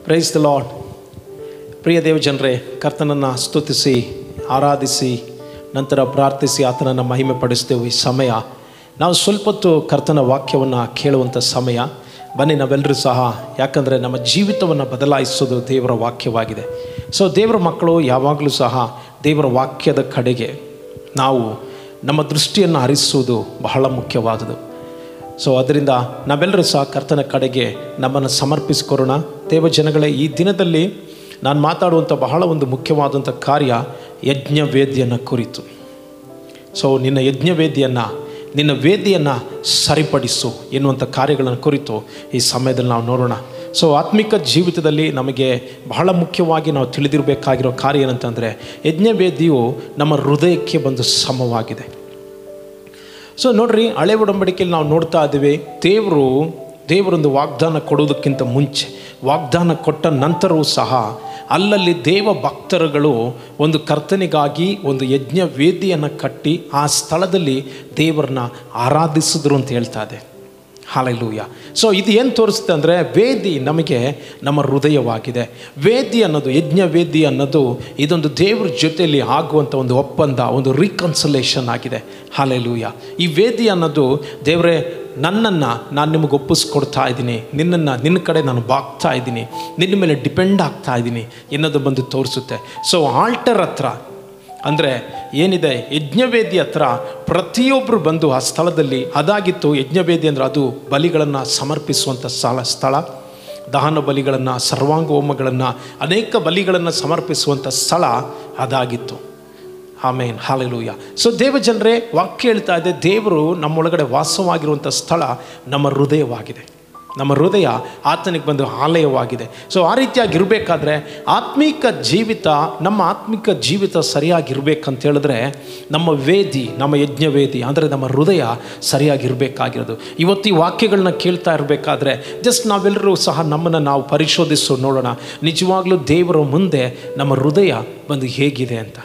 praise the lord ಪ್ರಿಯ ದೇವ ಜನರೇ ಕರ್ತನನ್ನು ಸ್ತುತಿಸಿ ಆರಾಧಿಸಿ ನಂತರ ಪ್ರಾರ್ಥಿಸಿ ಆತನನ್ನು ಮಹಿಮೆ ಪಡಿಸ್ತೇವೆ ಈ ಸಮಯ ನಾವು ಸ್ವಲ್ಪ ಹೊತ್ತು ಕರ್ತನ ವಾಕ್ಯವನ್ನು ಕೇಳುವಂಥ ಸಮಯ ಬನ್ನಿ ನಾವೆಲ್ಲರೂ ಸಹ ಯಾಕಂದರೆ ನಮ್ಮ ಜೀವಿತವನ್ನು ಬದಲಾಯಿಸೋದು ದೇವರ ವಾಕ್ಯವಾಗಿದೆ ಸೊ ದೇವರ ಮಕ್ಕಳು ಯಾವಾಗಲೂ ಸಹ ದೇವರ ವಾಕ್ಯದ ಕಡೆಗೆ ನಾವು ನಮ್ಮ ದೃಷ್ಟಿಯನ್ನು ಹರಿಸುವುದು ಬಹಳ ಮುಖ್ಯವಾದುದು ಸೊ ಅದರಿಂದ ನಾವೆಲ್ಲರೂ ಸಹ ಕರ್ತನ ಕಡೆಗೆ ನಮ್ಮನ್ನು ಸಮರ್ಪಿಸಿಕೊರೋಣ ದೇವಜನಗಳೇ ಈ ದಿನದಲ್ಲಿ ನಾನು ಮಾತಾಡುವಂಥ ಬಹಳ ಒಂದು ಮುಖ್ಯವಾದಂಥ ಕಾರ್ಯ ಯಜ್ಞವೇದಿಯನ್ನು ಕುರಿತು ಸೊ ನಿನ್ನ ಯಜ್ಞವೇದಿಯನ್ನು ನಿನ್ನ ವೇದಿಯನ್ನು ಸರಿಪಡಿಸು ಎನ್ನುವಂಥ ಕಾರ್ಯಗಳನ್ನು ಕುರಿತು ಈ ಸಮಯದಲ್ಲಿ ನಾವು ನೋಡೋಣ ಸೊ ಆತ್ಮಿಕ ಜೀವಿತದಲ್ಲಿ ನಮಗೆ ಬಹಳ ಮುಖ್ಯವಾಗಿ ನಾವು ತಿಳಿದಿರಬೇಕಾಗಿರೋ ಕಾರ್ಯ ಏನಂತಂದರೆ ಯಜ್ಞವೇದಿಯು ನಮ್ಮ ಹೃದಯಕ್ಕೆ ಬಂದು ಸಮವಾಗಿದೆ ಸೊ ನೋಡ್ರಿ ಹಳೆ ಒಡಂಬಡಿಕೆಯಲ್ಲಿ ನಾವು ನೋಡ್ತಾ ಇದ್ದೀವಿ ದೇವರು ದೇವರೊಂದು ವಾಗ್ದಾನ ಕೊಡೋದಕ್ಕಿಂತ ಮುಂಚೆ ವಾಗ್ದಾನ ಕೊಟ್ಟ ನಂತರವೂ ಸಹ ಅಲ್ಲಲ್ಲಿ ದೇವ ಭಕ್ತರುಗಳು ಒಂದು ಕರ್ತನಿಗಾಗಿ ಒಂದು ಯಜ್ಞ ವೇದಿಯನ್ನು ಕಟ್ಟಿ ಆ ಸ್ಥಳದಲ್ಲಿ ದೇವರನ್ನ ಆರಾಧಿಸಿದ್ರು ಅಂತ ಹೇಳ್ತಾ ಇದೆ ಹಾಲೆಲೂಯ ಸೊ ಇದು ಏನು ತೋರಿಸುತ್ತೆ ಅಂದರೆ ವೇದಿ ನಮಗೆ ನಮ್ಮ ಹೃದಯವಾಗಿದೆ ವೇದಿ ಅನ್ನೋದು ಯಜ್ಞ ವೇದಿ ಅನ್ನೋದು ಇದೊಂದು ದೇವ್ರ ಜೊತೆಯಲ್ಲಿ ಆಗುವಂಥ ಒಂದು ಒಪ್ಪಂದ ಒಂದು ರೀಕನ್ಸಲೇಷನ್ ಆಗಿದೆ ಹಾಲೆಲೂಯ ಈ ವೇದಿ ಅನ್ನೋದು ದೇವರೇ ನನ್ನನ್ನು ನಾನು ನಿಮಗೆ ಒಪ್ಪಿಸ್ಕೊಡ್ತಾ ಇದ್ದೀನಿ ನಿನ್ನನ್ನು ನಿನ್ನ ಕಡೆ ನಾನು ಬಾಗ್ತಾ ಇದ್ದೀನಿ ನಿನ್ನ ಮೇಲೆ ಡಿಪೆಂಡ್ ಆಗ್ತಾ ಇದ್ದೀನಿ ಎನ್ನೋದು ಬಂದು ತೋರಿಸುತ್ತೆ ಸೊ ಆಲ್ಟರ್ ಹತ್ರ ಅಂದರೆ ಏನಿದೆ ಯಜ್ಞವೇದಿ ಹತ್ರ ಪ್ರತಿಯೊಬ್ಬರು ಬಂದು ಆ ಸ್ಥಳದಲ್ಲಿ ಅದಾಗಿತ್ತು ಯಜ್ಞವೇದಿ ಅಂದರೆ ಅದು ಬಲಿಗಳನ್ನು ಸಮರ್ಪಿಸುವಂಥ ಸ್ಥಳ ಸ್ಥಳ ದಹನ ಬಲಿಗಳನ್ನು ಸರ್ವಾಂಗ ಹೋಮಗಳನ್ನು ಅನೇಕ ಬಲಿಗಳನ್ನು ಸಮರ್ಪಿಸುವಂಥ ಸ್ಥಳ ಅದಾಗಿತ್ತು ಆಮೇನ್ ಹಾಲೆಲೂಯ ಸೊ ದೇವಜನರೇ ವಾಕ್ಯ ಹೇಳ್ತಾ ಇದೆ ದೇವರು ನಮ್ಮೊಳಗಡೆ ವಾಸವಾಗಿರುವಂಥ ಸ್ಥಳ ನಮ್ಮ ಹೃದಯವಾಗಿದೆ ನಮ್ಮ ಹೃದಯ ಆತನಿಗೆ ಬಂದು ಆಲಯವಾಗಿದೆ ಸೊ ಆ ರೀತಿಯಾಗಿ ಇರಬೇಕಾದ್ರೆ ಆತ್ಮಿಕ ಜೀವಿತ ನಮ್ಮ ಆತ್ಮಿಕ ಜೀವಿತ ಸರಿಯಾಗಿರ್ಬೇಕಂತ ಹೇಳಿದ್ರೆ ನಮ್ಮ ವೇದಿ ನಮ್ಮ ಯಜ್ಞವೇದಿ ಅಂದರೆ ನಮ್ಮ ಹೃದಯ ಸರಿಯಾಗಿರಬೇಕಾಗಿರೋದು ಇವತ್ತು ಈ ವಾಕ್ಯಗಳನ್ನ ಕೇಳ್ತಾ ಇರಬೇಕಾದ್ರೆ ಜಸ್ಟ್ ನಾವೆಲ್ಲರೂ ಸಹ ನಮ್ಮನ್ನು ನಾವು ಪರಿಶೋಧಿಸೋ ನೋಡೋಣ ನಿಜವಾಗ್ಲೂ ದೇವರ ಮುಂದೆ ನಮ್ಮ ಹೃದಯ ಬಂದು ಹೇಗಿದೆ ಅಂತ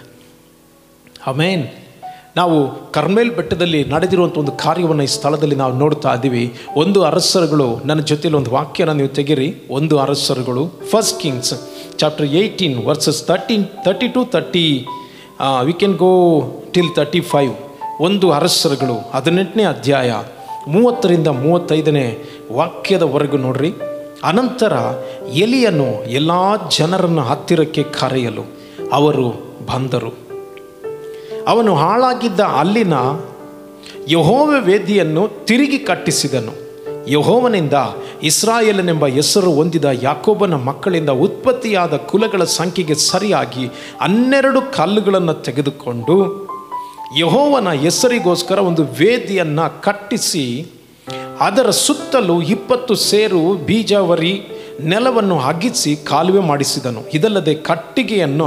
ಅಮೇನ್ ನಾವು ಕರ್ಮೇಲ್ ಬೆಟ್ಟದಲ್ಲಿ ನಡೆದಿರುವಂಥ ಒಂದು ಕಾರ್ಯವನ್ನು ಈ ಸ್ಥಳದಲ್ಲಿ ನಾವು ನೋಡ್ತಾ ಇದ್ದೀವಿ ಒಂದು ಅರಸರುಗಳು ನನ್ನ ಜೊತೆಲಿ ಒಂದು ವಾಕ್ಯನ ನೀವು ತೆಗೀರಿ ಒಂದು ಅರಸರುಗಳು first kings chapter eighteen verses thirteen thirty two thirty we can go till thirty five ಒಂದು ಅರಸರುಗಳು ಹದಿನೆಂಟನೇ ಅಧ್ಯಾಯ ಮೂವತ್ತರಿಂದ ಮೂವತ್ತೈದನೇ ವಾಕ್ಯದವರೆಗೂ ನೋಡ್ರಿ ಅನಂತರ ಎಲಿಯನು ಎಲ್ಲ ಜನರನ್ನು ಹತ್ತಿರಕ್ಕೆ ಕರೆಯಲು ಅವರು ಬಂದರು ಅವನು ಹಾಳಾಗಿದ್ದ ಅಲ್ಲಿನ ಯಹೋವ ವೇದಿಯನ್ನು ತಿರುಗಿ ಕಟ್ಟಿಸಿದನು ಯಹೋವನಿಂದ ಇಸ್ರಾಯೇಲನೆಂಬ ಹೆಸರು ಹೊಂದಿದ ಯಾಕೋಬನ ಮಕ್ಕಳಿಂದ ಉತ್ಪತ್ತಿಯಾದ ಕುಲಗಳ ಸಂಖ್ಯೆಗೆ ಸರಿಯಾಗಿ ಹನ್ನೆರಡು ಕಲ್ಲುಗಳನ್ನು ತೆಗೆದುಕೊಂಡು ಯಹೋವನ ಹೆಸರಿಗೋಸ್ಕರ ಒಂದು ವೇದಿಯನ್ನು ಕಟ್ಟಿಸಿ ಅದರ ಸುತ್ತಲೂ ಇಪ್ಪತ್ತು ಸೇರು ಬೀಜಾವರಿ ನೆಲವನ್ನು ಅಗಿಸಿ ಕಾಲುವೆ ಮಾಡಿಸಿದನು ಇದಲ್ಲದೆ ಕಟ್ಟಿಗೆಯನ್ನು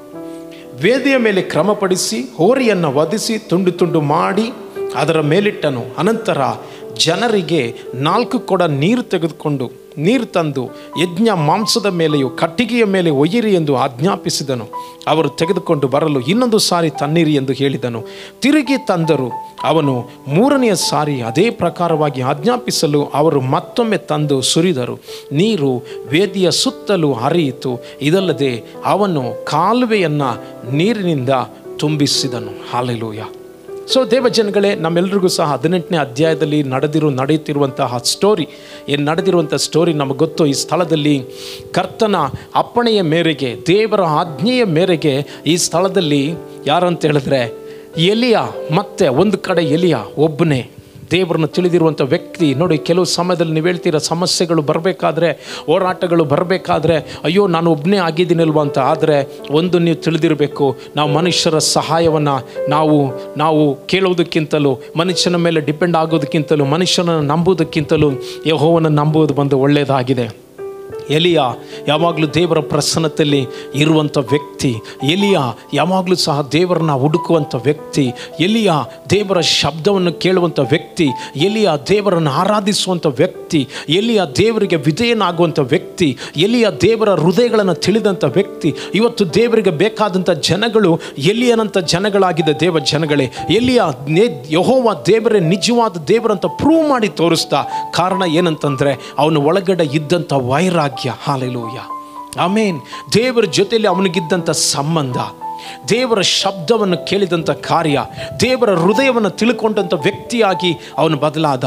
ವೇದಿಯ ಮೇಲೆ ಕ್ರಮಪಡಿಸಿ ಹೋರಿಯನ್ನು ವಧಿಸಿ ತುಂಡು ತುಂಡು ಮಾಡಿ ಅದರ ಮೇಲಿಟ್ಟನು ಅನಂತರ ಜನರಿಗೆ ನಾಲ್ಕು ಕೊಡ ನೀರು ತೆಗೆದುಕೊಂಡು ನೀರು ತಂದು ಯಜ್ಞ ಮಾಂಸದ ಮೇಲೆಯೂ ಕಟ್ಟಿಗೆಯ ಮೇಲೆ ಒಯ್ಯಿರಿ ಎಂದು ಆಜ್ಞಾಪಿಸಿದನು ಅವರು ತೆಗೆದುಕೊಂಡು ಬರಲು ಇನ್ನೊಂದು ಸಾರಿ ತನ್ನಿರಿ ಎಂದು ಹೇಳಿದನು ತಿರುಗಿ ತಂದರು ಅವನು ಮೂರನೆಯ ಸಾರಿ ಅದೇ ಪ್ರಕಾರವಾಗಿ ಆಜ್ಞಾಪಿಸಲು ಅವರು ಮತ್ತೊಮ್ಮೆ ತಂದು ಸುರಿದರು ನೀರು ವೇದಿಯ ಸುತ್ತಲೂ ಹರಿಯಿತು ಇದಲ್ಲದೆ ಅವನು ಕಾಲುವೆಯನ್ನು ನೀರಿನಿಂದ ತುಂಬಿಸಿದನು ಹಾಲೆಲೂಯ ಸೊ ದೇವಜನಗಳೇ ನಮ್ಮೆಲ್ರಿಗೂ ಸಹ ಹದಿನೆಂಟನೇ ಅಧ್ಯಾಯದಲ್ಲಿ ನಡೆದಿರೋ ನಡೆಯುತ್ತಿರುವಂತಹ ಸ್ಟೋರಿ ಏನು ನಡೆದಿರುವಂಥ ಸ್ಟೋರಿ ನಮಗೆ ಗೊತ್ತು ಈ ಸ್ಥಳದಲ್ಲಿ ಕರ್ತನ ಅಪ್ಪಣೆಯ ಮೇರೆಗೆ ದೇವರ ಆಜ್ಞೆಯ ಮೇರೆಗೆ ಈ ಸ್ಥಳದಲ್ಲಿ ಯಾರು ಅಂತ ಹೇಳಿದ್ರೆ ಎಲಿಯ ಮತ್ತೆ ಒಂದು ಕಡೆ ಎಲಿಯ ಒಬ್ಬನೇ ದೇವರನ್ನು ತಿಳಿದಿರುವಂಥ ವ್ಯಕ್ತಿ ನೋಡಿ ಕೆಲವು ಸಮಯದಲ್ಲಿ ನೀವು ಹೇಳ್ತೀರ ಸಮಸ್ಯೆಗಳು ಬರಬೇಕಾದ್ರೆ ಹೋರಾಟಗಳು ಬರಬೇಕಾದ್ರೆ ಅಯ್ಯೋ ನಾನು ಒಬ್ಬನೇ ಆಗಿದ್ದೀನಲ್ವ ಅಂತ ಆದರೆ ಒಂದು ನೀವು ತಿಳಿದಿರಬೇಕು ನಾವು ಮನುಷ್ಯರ ಸಹಾಯವನ್ನು ನಾವು ನಾವು ಕೇಳುವುದಕ್ಕಿಂತಲೂ ಮನುಷ್ಯನ ಮೇಲೆ ಡಿಪೆಂಡ್ ಆಗೋದಕ್ಕಿಂತಲೂ ಮನುಷ್ಯನನ್ನು ನಂಬುವುದಕ್ಕಿಂತಲೂ ಯಹೋವನ್ನು ನಂಬುವುದು ಬಂದು ಒಳ್ಳೆಯದಾಗಿದೆ ಎಲಿಯ ಯಾವಾಗಲೂ ದೇವರ ಪ್ರಸನ್ನತೆಯಲ್ಲಿ ಇರುವಂಥ ವ್ಯಕ್ತಿ ಎಲಿಯ ಯಾವಾಗಲೂ ಸಹ ದೇವರನ್ನ ಹುಡುಕುವಂಥ ವ್ಯಕ್ತಿ ಎಲಿಯ ದೇವರ ಶಬ್ದವನ್ನು ಕೇಳುವಂಥ ವ್ಯಕ್ತಿ ಎಲಿಯ ದೇವರನ್ನು ಆರಾಧಿಸುವಂಥ ವ್ಯಕ್ತಿ ಎಲಿಯ ದೇವರಿಗೆ ವಿಧೇಯನಾಗುವಂಥ ವ್ಯಕ್ತಿ ಎಲಿಯ ದೇವರ ಹೃದಯಗಳನ್ನು ತಿಳಿದಂಥ ವ್ಯಕ್ತಿ ಇವತ್ತು ದೇವರಿಗೆ ಬೇಕಾದಂಥ ಜನಗಳು ಎಲಿಯನಂಥ ಜನಗಳಾಗಿದೆ ದೇವ ಜನಗಳೇ ಎಲಿಯ ನೇ ಯಹೋವ ದೇವರೇ ನಿಜವಾದ ದೇವರಂತ ಪ್ರೂವ್ ಮಾಡಿ ತೋರಿಸ್ತಾ ಕಾರಣ ಏನಂತಂದರೆ ಅವನ ಒಳಗಡೆ ಇದ್ದಂಥ ವೈರಾಗ್ಯ ಹಾಲೆಲೂಯ ಆಮೇನ್ ದೇವರ ಜೊತೆಯಲ್ಲಿ ಅವನಿಗಿದ್ದಂಥ ಸಂಬಂಧ ದೇವರ ಶಬ್ದವನ್ನು ಕೇಳಿದಂಥ ಕಾರ್ಯ ದೇವರ ಹೃದಯವನ್ನು ತಿಳ್ಕೊಂಡಂಥ ವ್ಯಕ್ತಿಯಾಗಿ ಅವನು ಬದಲಾದ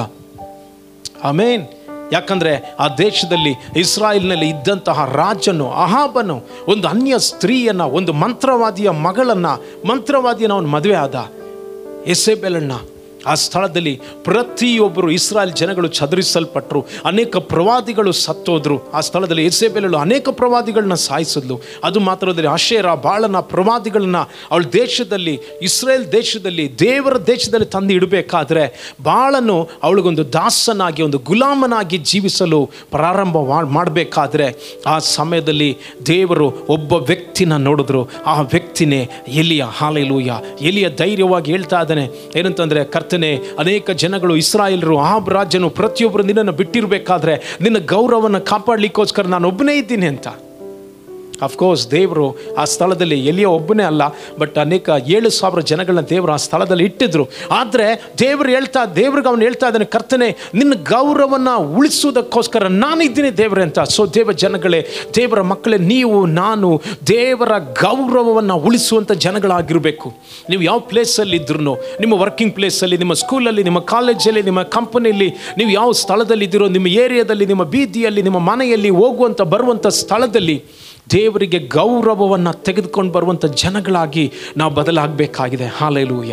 ಆಮೇನ್ ಯಾಕಂದ್ರೆ ಆ ದೇಶದಲ್ಲಿ ಇಸ್ರಾಯೇಲ್ನಲ್ಲಿ ಇದ್ದಂತಹ ರಾಜನು ಅಹಾಬನು ಒಂದು ಅನ್ಯ ಸ್ತ್ರೀಯನ್ನ ಒಂದು ಮಂತ್ರವಾದಿಯ ಮಗಳನ್ನ ಮಂತ್ರವಾದಿಯನ್ನ ಅವನು ಮದುವೆ ಆದ ಎಸೆಬೆಲಣ್ಣ ಆ ಸ್ಥಳದಲ್ಲಿ ಪ್ರತಿಯೊಬ್ಬರು ಇಸ್ರಾಯೇಲ್ ಜನಗಳು ಚದುರಿಸಲ್ಪಟ್ಟರು ಅನೇಕ ಪ್ರವಾದಿಗಳು ಸತ್ತೋದ್ರು ಆ ಸ್ಥಳದಲ್ಲಿ ಎಸೆಬೆಲಳು ಅನೇಕ ಪ್ರವಾದಿಗಳನ್ನ ಸಾಯಿಸಿದ್ಲು ಅದು ಮಾತ್ರದಲ್ಲಿ ಅಶೇರ ಬಾಳನ ಪ್ರವಾದಿಗಳನ್ನ ಅವಳ ದೇಶದಲ್ಲಿ ಇಸ್ರೇಲ್ ದೇಶದಲ್ಲಿ ದೇವರ ದೇಶದಲ್ಲಿ ತಂದು ಇಡಬೇಕಾದ್ರೆ ಬಾಳನು ಅವಳಿಗೊಂದು ದಾಸನಾಗಿ ಒಂದು ಗುಲಾಮನಾಗಿ ಜೀವಿಸಲು ಪ್ರಾರಂಭ ಮಾಡಬೇಕಾದ್ರೆ ಆ ಸಮಯದಲ್ಲಿ ದೇವರು ಒಬ್ಬ ವ್ಯಕ್ತಿನ ನೋಡಿದ್ರು ಆ ವ್ಯಕ್ತಿನೇ ಎಲಿಯ ಹಾಲೆಲೂಯ ಎಲಿಯ ಧೈರ್ಯವಾಗಿ ಹೇಳ್ತಾ ಇದ್ದಾನೆ ಏನಂತಂದ್ರೆ ಕರ್ತನೆ ಅನೇಕ ಜನಗಳು ಇಸ್ರಾಯೇಲರು ಆ ರಾಜ್ಯನು ಪ್ರತಿಯೊಬ್ಬರು ನಿನ್ನನ್ನು ಬಿಟ್ಟಿರಬೇಕಾದ್ರೆ ನಿನ್ನ ಗೌರವವನ್ನು ಕಾಪಾಡಲಿಕ್ಕೋಸ್ಕರ ನಾನು ಒಬ್ಬನೇ ಇದ್ದೀನಿ ಅಂತ ಅಫ್ಕೋರ್ಸ್ ದೇವರು ಆ ಸ್ಥಳದಲ್ಲಿ ಎಲ್ಲಿಯ ಒಬ್ಬನೇ ಅಲ್ಲ ಬಟ್ ಅನೇಕ ಏಳು ಸಾವಿರ ಜನಗಳನ್ನ ದೇವರು ಆ ಸ್ಥಳದಲ್ಲಿ ಇಟ್ಟಿದ್ರು ಆದರೆ ದೇವರು ಹೇಳ್ತಾ ದೇವ್ರಿಗೆ ಅವನು ಹೇಳ್ತಾ ಇದ್ದಾನೆ ಕರ್ತನೆ ನಿನ್ನ ಗೌರವನ ಉಳಿಸುವುದಕ್ಕೋಸ್ಕರ ನಾನಿದ್ದೀನಿ ದೇವರೇ ಅಂತ ಸೊ ದೇವ ಜನಗಳೇ ದೇವರ ಮಕ್ಕಳೇ ನೀವು ನಾನು ದೇವರ ಗೌರವವನ್ನು ಉಳಿಸುವಂಥ ಜನಗಳಾಗಿರಬೇಕು ನೀವು ಯಾವ ಪ್ಲೇಸಲ್ಲಿ ಇದ್ರೂ ನಿಮ್ಮ ವರ್ಕಿಂಗ್ ಪ್ಲೇಸಲ್ಲಿ ನಿಮ್ಮ ಸ್ಕೂಲಲ್ಲಿ ನಿಮ್ಮ ಕಾಲೇಜಲ್ಲಿ ನಿಮ್ಮ ಕಂಪನಿಯಲ್ಲಿ ನೀವು ಯಾವ ಸ್ಥಳದಲ್ಲಿ ಇದ್ದೀರೋ ನಿಮ್ಮ ಏರಿಯಾದಲ್ಲಿ ನಿಮ್ಮ ಬೀದಿಯಲ್ಲಿ ನಿಮ್ಮ ಮನೆಯಲ್ಲಿ ಹೋಗುವಂಥ ಬರುವಂಥ ಸ್ಥಳದಲ್ಲಿ ದೇವರಿಗೆ ಗೌರವವನ್ನು ತೆಗೆದುಕೊಂಡು ಬರುವಂಥ ಜನಗಳಾಗಿ ನಾವು ಬದಲಾಗಬೇಕಾಗಿದೆ ಹಾಲೆಲೂಯ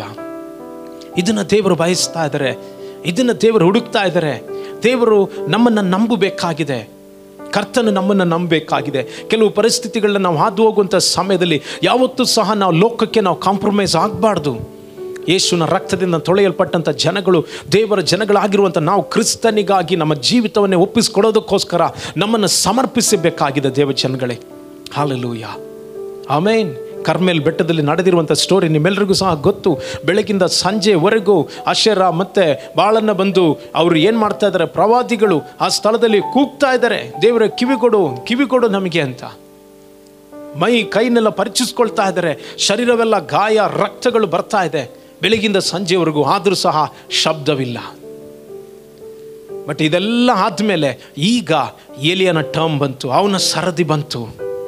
ಇದನ್ನು ದೇವರು ಬಯಸ್ತಾ ಇದ್ದಾರೆ ಇದನ್ನು ದೇವರು ಹುಡುಕ್ತಾ ಇದ್ದಾರೆ ದೇವರು ನಮ್ಮನ್ನು ನಂಬಬೇಕಾಗಿದೆ ಕರ್ತನು ನಮ್ಮನ್ನು ನಂಬಬೇಕಾಗಿದೆ ಕೆಲವು ಪರಿಸ್ಥಿತಿಗಳನ್ನ ನಾವು ಹಾದು ಹೋಗುವಂಥ ಸಮಯದಲ್ಲಿ ಯಾವತ್ತೂ ಸಹ ನಾವು ಲೋಕಕ್ಕೆ ನಾವು ಕಾಂಪ್ರಮೈಸ್ ಆಗಬಾರ್ದು ಯೇಸುವಿನ ರಕ್ತದಿಂದ ತೊಳೆಯಲ್ಪಟ್ಟಂಥ ಜನಗಳು ದೇವರ ಜನಗಳಾಗಿರುವಂಥ ನಾವು ಕ್ರಿಸ್ತನಿಗಾಗಿ ನಮ್ಮ ಜೀವಿತವನ್ನೇ ಒಪ್ಪಿಸ್ಕೊಡೋದಕ್ಕೋಸ್ಕರ ನಮ್ಮನ್ನು ಸಮರ್ಪಿಸಬೇಕಾಗಿದೆ ದೇವ ಜನಗಳೇ ಹಾಲೆಲೂಯ ಆಮೇನ್ ಕರ್ಮೇಲ್ ಬೆಟ್ಟದಲ್ಲಿ ನಡೆದಿರುವಂಥ ಸ್ಟೋರಿ ನಿಮ್ಮೆಲ್ಲರಿಗೂ ಸಹ ಗೊತ್ತು ಬೆಳಗಿಂದ ಸಂಜೆವರೆಗೂ ಅಶರ ಮತ್ತೆ ಬಾಳನ್ನ ಬಂದು ಅವರು ಏನು ಮಾಡ್ತಾ ಇದ್ದಾರೆ ಪ್ರವಾದಿಗಳು ಆ ಸ್ಥಳದಲ್ಲಿ ಕೂಗ್ತಾ ಇದ್ದಾರೆ ದೇವರ ಕಿವಿಗೊಡು ಕಿವಿಗೊಡು ನಮಗೆ ಅಂತ ಮೈ ಕೈನೆಲ್ಲ ಪರಿಚಿಸ್ಕೊಳ್ತಾ ಇದ್ದಾರೆ ಶರೀರವೆಲ್ಲ ಗಾಯ ರಕ್ತಗಳು ಬರ್ತಾ ಇದೆ ಬೆಳಗಿಂದ ಸಂಜೆವರೆಗೂ ಆದರೂ ಸಹ ಶಬ್ದವಿಲ್ಲ ಬಟ್ ಇದೆಲ್ಲ ಆದಮೇಲೆ ಈಗ ಎಲಿಯನ ಟರ್ಮ್ ಬಂತು ಅವನ ಸರದಿ ಬಂತು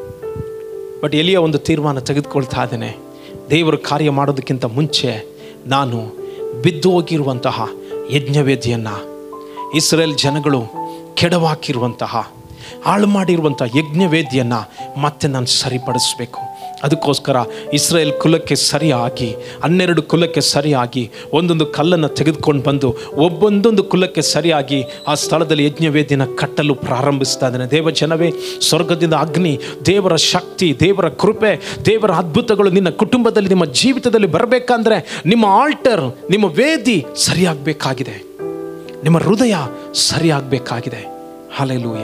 ಬಟ್ ಎಲಿಯ ಒಂದು ತೀರ್ಮಾನ ತೆಗೆದುಕೊಳ್ತಾ ಇದ್ದೇನೆ ದೇವರು ಕಾರ್ಯ ಮಾಡೋದಕ್ಕಿಂತ ಮುಂಚೆ ನಾನು ಬಿದ್ದು ಹೋಗಿರುವಂತಹ ಯಜ್ಞವೇದಿಯನ್ನು ಇಸ್ರೇಲ್ ಜನಗಳು ಕೆಡವಾಕಿರುವಂತಹ ಹಾಳು ಮಾಡಿರುವಂಥ ಯಜ್ಞವೇದಿಯನ್ನು ಮತ್ತೆ ನಾನು ಸರಿಪಡಿಸಬೇಕು ಅದಕ್ಕೋಸ್ಕರ ಇಸ್ರೇಲ್ ಕುಲಕ್ಕೆ ಸರಿಯಾಗಿ ಹನ್ನೆರಡು ಕುಲಕ್ಕೆ ಸರಿಯಾಗಿ ಒಂದೊಂದು ಕಲ್ಲನ್ನು ತೆಗೆದುಕೊಂಡು ಬಂದು ಒಬ್ಬೊಂದೊಂದು ಕುಲಕ್ಕೆ ಸರಿಯಾಗಿ ಆ ಸ್ಥಳದಲ್ಲಿ ಯಜ್ಞವೇದಿನ ಕಟ್ಟಲು ಪ್ರಾರಂಭಿಸ್ತಾ ಇದ್ದಾನೆ ದೇವ ಜನವೇ ಸ್ವರ್ಗದಿಂದ ಅಗ್ನಿ ದೇವರ ಶಕ್ತಿ ದೇವರ ಕೃಪೆ ದೇವರ ಅದ್ಭುತಗಳು ನಿನ್ನ ಕುಟುಂಬದಲ್ಲಿ ನಿಮ್ಮ ಜೀವಿತದಲ್ಲಿ ಬರಬೇಕಂದ್ರೆ ನಿಮ್ಮ ಆಲ್ಟರ್ ನಿಮ್ಮ ವೇದಿ ಸರಿಯಾಗಬೇಕಾಗಿದೆ ನಿಮ್ಮ ಹೃದಯ ಸರಿಯಾಗಬೇಕಾಗಿದೆ ಹಾಲೆಲೂಯ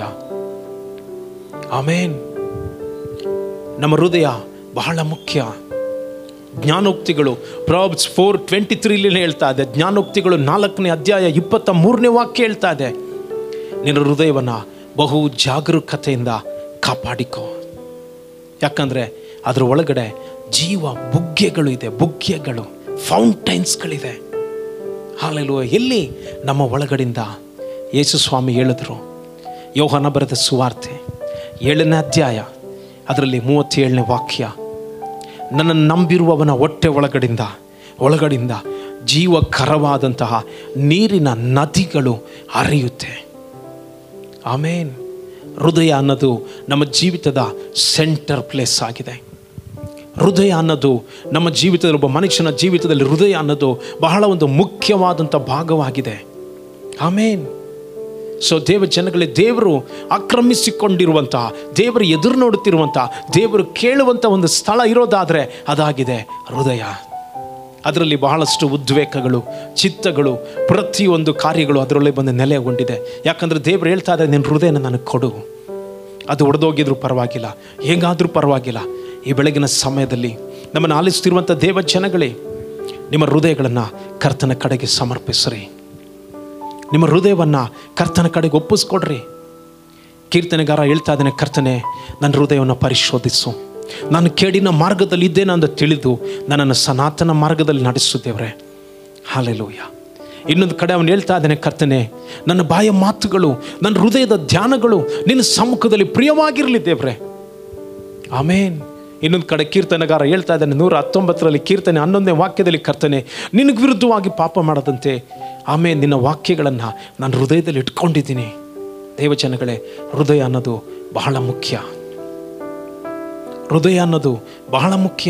ಆಮೇನ್ ನಮ್ಮ ಹೃದಯ ಬಹಳ ಮುಖ್ಯ ಜ್ಞಾನೋಕ್ತಿಗಳು ಪ್ರಾಬ್ಸ್ ಫೋರ್ ಟ್ವೆಂಟಿ ತ್ರೀಲಿ ಹೇಳ್ತಾ ಇದೆ ಜ್ಞಾನೋಕ್ತಿಗಳು ನಾಲ್ಕನೇ ಅಧ್ಯಾಯ ಇಪ್ಪತ್ತ ಮೂರನೇ ವಾಕ್ಯ ಹೇಳ್ತಾ ಇದೆ ನಿನ್ನ ಹೃದಯವನ್ನು ಬಹು ಜಾಗರೂಕತೆಯಿಂದ ಕಾಪಾಡಿಕೋ ಯಾಕಂದರೆ ಅದರ ಒಳಗಡೆ ಜೀವ ಬುಗ್ಗೆಗಳು ಇದೆ ಬುಗ್ಗೆಗಳು ಫೌಂಟೈನ್ಸ್ಗಳಿದೆ ಹಾಲೆಲ್ಲೂ ಎಲ್ಲಿ ನಮ್ಮ ಒಳಗಡೆಯಿಂದ ಯೇಸು ಸ್ವಾಮಿ ಹೇಳಿದ್ರು ಯೋಹನ ಬರೆದ ಸುವಾರ್ತೆ ಏಳನೇ ಅಧ್ಯಾಯ ಅದರಲ್ಲಿ ಮೂವತ್ತೇಳನೇ ವಾಕ್ಯ ನನ್ನನ್ನು ನಂಬಿರುವವನ ಹೊಟ್ಟೆ ಒಳಗಡೆಯಿಂದ ಒಳಗಡೆಯಿಂದ ಜೀವಕರವಾದಂತಹ ನೀರಿನ ನದಿಗಳು ಹರಿಯುತ್ತೆ ಆಮೇನ್ ಹೃದಯ ಅನ್ನೋದು ನಮ್ಮ ಜೀವಿತದ ಸೆಂಟರ್ ಪ್ಲೇಸ್ ಆಗಿದೆ ಹೃದಯ ಅನ್ನೋದು ನಮ್ಮ ಜೀವಿತದಲ್ಲಿ ಒಬ್ಬ ಮನುಷ್ಯನ ಜೀವಿತದಲ್ಲಿ ಹೃದಯ ಅನ್ನೋದು ಬಹಳ ಒಂದು ಮುಖ್ಯವಾದಂಥ ಭಾಗವಾಗಿದೆ ಆಮೇನ್ ಸೊ ದೇವ ಜನಗಳೇ ದೇವರು ಆಕ್ರಮಿಸಿಕೊಂಡಿರುವಂತಹ ದೇವರು ಎದುರು ನೋಡುತ್ತಿರುವಂತಹ ದೇವರು ಕೇಳುವಂಥ ಒಂದು ಸ್ಥಳ ಇರೋದಾದರೆ ಅದಾಗಿದೆ ಹೃದಯ ಅದರಲ್ಲಿ ಬಹಳಷ್ಟು ಉದ್ವೇಗಗಳು ಚಿತ್ತಗಳು ಪ್ರತಿಯೊಂದು ಕಾರ್ಯಗಳು ಅದರಲ್ಲೇ ಬಂದು ನೆಲೆಗೊಂಡಿದೆ ಯಾಕಂದರೆ ದೇವರು ಹೇಳ್ತಾ ಇದ್ದಾರೆ ನಿನ್ನ ಹೃದಯನ ನನಗೆ ಕೊಡು ಅದು ಒಡೆದೋಗಿದ್ರು ಪರವಾಗಿಲ್ಲ ಹೇಗಾದರೂ ಪರವಾಗಿಲ್ಲ ಈ ಬೆಳಗಿನ ಸಮಯದಲ್ಲಿ ನಮ್ಮನ್ನು ಆಲಿಸ್ತಿರುವಂಥ ದೇವ ಜನಗಳೇ ನಿಮ್ಮ ಹೃದಯಗಳನ್ನು ಕರ್ತನ ಕಡೆಗೆ ಸಮರ್ಪಿಸ್ರಿ ನಿಮ್ಮ ಹೃದಯವನ್ನು ಕರ್ತನ ಕಡೆಗೆ ಒಪ್ಪಿಸ್ಕೊಡ್ರಿ ಕೀರ್ತನೆಗಾರ ಹೇಳ್ತಾ ಇದ್ದಾನೆ ಕರ್ತನೆ ನನ್ನ ಹೃದಯವನ್ನು ಪರಿಶೋಧಿಸು ನಾನು ಕೇಡಿನ ಮಾರ್ಗದಲ್ಲಿ ಇದ್ದೇನೆ ಅಂತ ತಿಳಿದು ನನ್ನನ್ನು ಸನಾತನ ಮಾರ್ಗದಲ್ಲಿ ನಡೆಸು ದೇವ್ರೆ ಹಾಲೆಲೂಯ ಇನ್ನೊಂದು ಕಡೆ ಅವನು ಹೇಳ್ತಾ ಇದ್ದಾನೆ ಕರ್ತನೆ ನನ್ನ ಬಾಯ ಮಾತುಗಳು ನನ್ನ ಹೃದಯದ ಧ್ಯಾನಗಳು ನಿನ್ನ ಸಮ್ಮುಖದಲ್ಲಿ ಪ್ರಿಯವಾಗಿರಲಿ ದೇವ್ರೆ ಆಮೇನ್ ಇನ್ನೊಂದು ಕಡೆ ಕೀರ್ತನೆಗಾರ ಹೇಳ್ತಾ ಇದ್ದಾನೆ ನೂರ ಹತ್ತೊಂಬತ್ತರಲ್ಲಿ ಕೀರ್ತನೆ ಹನ್ನೊಂದನೇ ವಾಕ್ಯದಲ್ಲಿ ಕರ್ತನೆ ನಿನಗೆ ವಿರುದ್ಧವಾಗಿ ಪಾಪ ಮಾಡದಂತೆ ಆಮೇಲೆ ನಿನ್ನ ವಾಕ್ಯಗಳನ್ನು ನಾನು ಹೃದಯದಲ್ಲಿ ಇಟ್ಕೊಂಡಿದ್ದೀನಿ ದೇವಜನಗಳೇ ಹೃದಯ ಅನ್ನೋದು ಬಹಳ ಮುಖ್ಯ ಹೃದಯ ಅನ್ನೋದು ಬಹಳ ಮುಖ್ಯ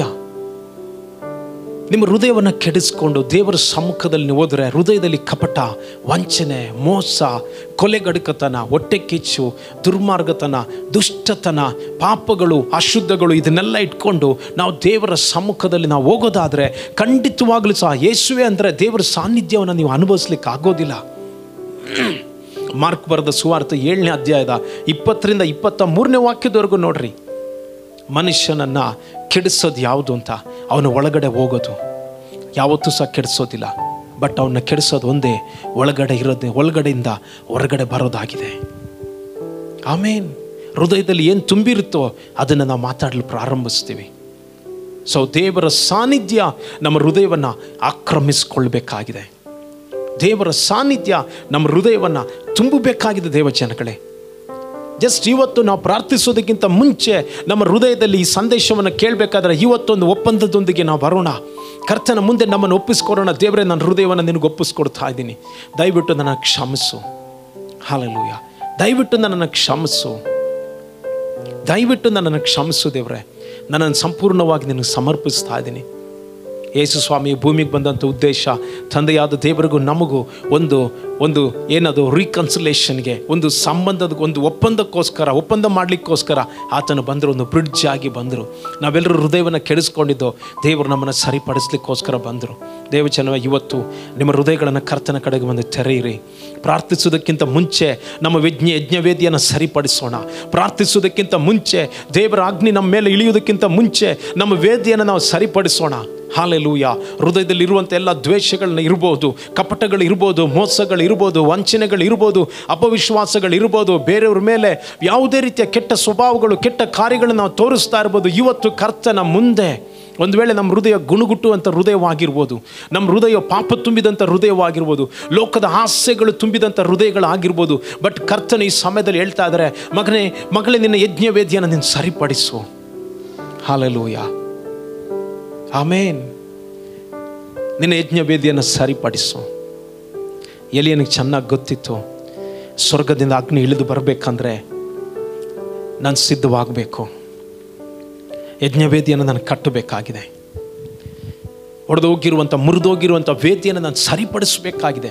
ನಿಮ್ಮ ಹೃದಯವನ್ನು ಕೆಡಿಸ್ಕೊಂಡು ದೇವರ ಸಮ್ಮುಖದಲ್ಲಿ ನೀವು ಹೋದರೆ ಹೃದಯದಲ್ಲಿ ಕಪಟ ವಂಚನೆ ಮೋಸ ಕೊಲೆಗಡುಕತನ ಹೊಟ್ಟೆ ಕಿಚ್ಚು ದುರ್ಮಾರ್ಗತನ ದುಷ್ಟತನ ಪಾಪಗಳು ಅಶುದ್ಧಗಳು ಇದನ್ನೆಲ್ಲ ಇಟ್ಕೊಂಡು ನಾವು ದೇವರ ಸಮ್ಮುಖದಲ್ಲಿ ನಾವು ಹೋಗೋದಾದರೆ ಖಂಡಿತವಾಗ್ಲೂ ಸಹ ಯೇಸುವೆ ಅಂದರೆ ದೇವರ ಸಾನ್ನಿಧ್ಯವನ್ನು ನೀವು ಅನುಭವಿಸ್ಲಿಕ್ಕೆ ಆಗೋದಿಲ್ಲ ಮಾರ್ಕ್ ಬರೆದ ಸುವಾರ್ಥ ಏಳನೇ ಅಧ್ಯಾಯದ ಇಪ್ಪತ್ತರಿಂದ ಇಪ್ಪತ್ತ ಮೂರನೇ ವಾಕ್ಯದವರೆಗೂ ನೋಡ್ರಿ ಮನುಷ್ಯನನ್ನು ಕೆಡಿಸೋದು ಯಾವುದು ಅಂತ ಅವನ ಒಳಗಡೆ ಹೋಗೋದು ಯಾವತ್ತೂ ಸಹ ಕೆಡಿಸೋದಿಲ್ಲ ಬಟ್ ಅವನ್ನ ಕೆಡಿಸೋದು ಒಂದೇ ಒಳಗಡೆ ಇರೋದೇ ಒಳಗಡೆಯಿಂದ ಹೊರಗಡೆ ಬರೋದಾಗಿದೆ ಆಮೇನ್ ಹೃದಯದಲ್ಲಿ ಏನು ತುಂಬಿರುತ್ತೋ ಅದನ್ನು ನಾವು ಮಾತಾಡಲು ಪ್ರಾರಂಭಿಸ್ತೀವಿ ಸೊ ದೇವರ ಸಾನ್ನಿಧ್ಯ ನಮ್ಮ ಹೃದಯವನ್ನು ಆಕ್ರಮಿಸ್ಕೊಳ್ಬೇಕಾಗಿದೆ ದೇವರ ಸಾನ್ನಿಧ್ಯ ನಮ್ಮ ಹೃದಯವನ್ನು ತುಂಬಬೇಕಾಗಿದೆ ದೇವ ಜನಗಳೇ ಜಸ್ಟ್ ಇವತ್ತು ನಾವು ಪ್ರಾರ್ಥಿಸೋದಕ್ಕಿಂತ ಮುಂಚೆ ನಮ್ಮ ಹೃದಯದಲ್ಲಿ ಈ ಸಂದೇಶವನ್ನು ಕೇಳಬೇಕಾದ್ರೆ ಇವತ್ತೊಂದು ಒಪ್ಪಂದದೊಂದಿಗೆ ನಾವು ಬರೋಣ ಕರ್ತನ ಮುಂದೆ ನಮ್ಮನ್ನು ಒಪ್ಪಿಸ್ಕೊಡೋಣ ದೇವರೇ ನನ್ನ ಹೃದಯವನ್ನು ನಿನಗೆ ಒಪ್ಪಿಸ್ಕೊಡ್ತಾ ಇದ್ದೀನಿ ದಯವಿಟ್ಟು ನನ್ನ ಕ್ಷಮಿಸು ಹಾಲಲೂಯ ದಯವಿಟ್ಟು ನನ್ನನ್ನು ಕ್ಷಮಿಸು ದಯವಿಟ್ಟು ನನ್ನನ್ನು ಕ್ಷಮಿಸು ದೇವ್ರೆ ನನ್ನನ್ನು ಸಂಪೂರ್ಣವಾಗಿ ನಿನಗೆ ಸಮರ್ಪಿಸ್ತಾ ಇದ್ದೀನಿ ಯೇಸು ಸ್ವಾಮಿ ಭೂಮಿಗೆ ಬಂದಂಥ ಉದ್ದೇಶ ತಂದೆಯಾದ ದೇವರಿಗೂ ನಮಗೂ ಒಂದು ಒಂದು ಏನದು ರೀಕನ್ಸಿಲೇಷನ್ಗೆ ಒಂದು ಸಂಬಂಧದ ಒಂದು ಒಪ್ಪಂದಕ್ಕೋಸ್ಕರ ಒಪ್ಪಂದ ಮಾಡಲಿಕ್ಕೋಸ್ಕರ ಆತನು ಬಂದರು ಒಂದು ಬ್ರಿಡ್ಜ್ ಆಗಿ ಬಂದರು ನಾವೆಲ್ಲರೂ ಹೃದಯವನ್ನು ಕೆಡಿಸ್ಕೊಂಡಿದ್ದು ದೇವರು ನಮ್ಮನ್ನು ಸರಿಪಡಿಸ್ಲಿಕ್ಕೋಸ್ಕರ ಬಂದರು ದೇವಚನ ಇವತ್ತು ನಿಮ್ಮ ಹೃದಯಗಳನ್ನು ಕರ್ತನ ಕಡೆಗೆ ಬಂದು ತೆರೆಯಿರಿ ಪ್ರಾರ್ಥಿಸೋದಕ್ಕಿಂತ ಮುಂಚೆ ನಮ್ಮ ಯಜ್ಞ ಯಜ್ಞವೇದಿಯನ್ನು ಸರಿಪಡಿಸೋಣ ಪ್ರಾರ್ಥಿಸೋದಕ್ಕಿಂತ ಮುಂಚೆ ದೇವರ ಅಗ್ನಿ ನಮ್ಮ ಮೇಲೆ ಇಳಿಯೋದಕ್ಕಿಂತ ಮುಂಚೆ ನಮ್ಮ ವೇದಿಯನ್ನು ನಾವು ಸರಿಪಡಿಸೋಣ ಹಾಲೆಲೂಯ ಹೃದಯದಲ್ಲಿ ಇರುವಂಥ ಎಲ್ಲ ದ್ವೇಷಗಳನ್ನ ಇರ್ಬೋದು ಕಪಟಗಳು ಇರ್ಬೋದು ಮೋಸಗಳು ಇರ್ಬೋದು ವಂಚನೆಗಳು ಇರ್ಬೋದು ಅಪವಿಶ್ವಾಸಗಳು ಇರ್ಬೋದು ಬೇರೆಯವ್ರ ಮೇಲೆ ಯಾವುದೇ ರೀತಿಯ ಕೆಟ್ಟ ಸ್ವಭಾವಗಳು ಕೆಟ್ಟ ಕಾರ್ಯಗಳನ್ನು ನಾವು ತೋರಿಸ್ತಾ ಇರ್ಬೋದು ಇವತ್ತು ಕರ್ತನ ಮುಂದೆ ಒಂದು ವೇಳೆ ನಮ್ಮ ಹೃದಯ ಗುಣಗುಟ್ಟುವಂಥ ಹೃದಯವಾಗಿರ್ಬೋದು ನಮ್ಮ ಹೃದಯ ಪಾಪ ತುಂಬಿದಂಥ ಹೃದಯವಾಗಿರ್ಬೋದು ಲೋಕದ ಆಸೆಗಳು ತುಂಬಿದಂಥ ಹೃದಯಗಳಾಗಿರ್ಬೋದು ಬಟ್ ಕರ್ತನ ಈ ಸಮಯದಲ್ಲಿ ಹೇಳ್ತಾ ಇದ್ದಾರೆ ಮಗನೇ ಮಗಳೇ ನಿನ್ನ ಯಜ್ಞ ವೇದಿಯನ್ನು ನೀನು ಸರಿಪಡಿಸು ಹಾಲೆಲೂಯ ಆಮೇನ್ ನಿನ್ನ ಯಜ್ಞ ವೇದಿಯನ್ನು ಸರಿಪಡಿಸು ಎಲಿಯನಿಗೆ ಚೆನ್ನಾಗಿ ಗೊತ್ತಿತ್ತು ಸ್ವರ್ಗದಿಂದ ಅಗ್ನಿ ಇಳಿದು ಬರಬೇಕಂದ್ರೆ ನಾನು ಸಿದ್ಧವಾಗಬೇಕು ಯಜ್ಞವೇದಿಯನ್ನು ನಾನು ಕಟ್ಟಬೇಕಾಗಿದೆ ಒಡೆದೋಗಿರುವಂಥ ಮುರಿದೋಗಿರುವಂಥ ವೇದಿಯನ್ನು ನಾನು ಸರಿಪಡಿಸಬೇಕಾಗಿದೆ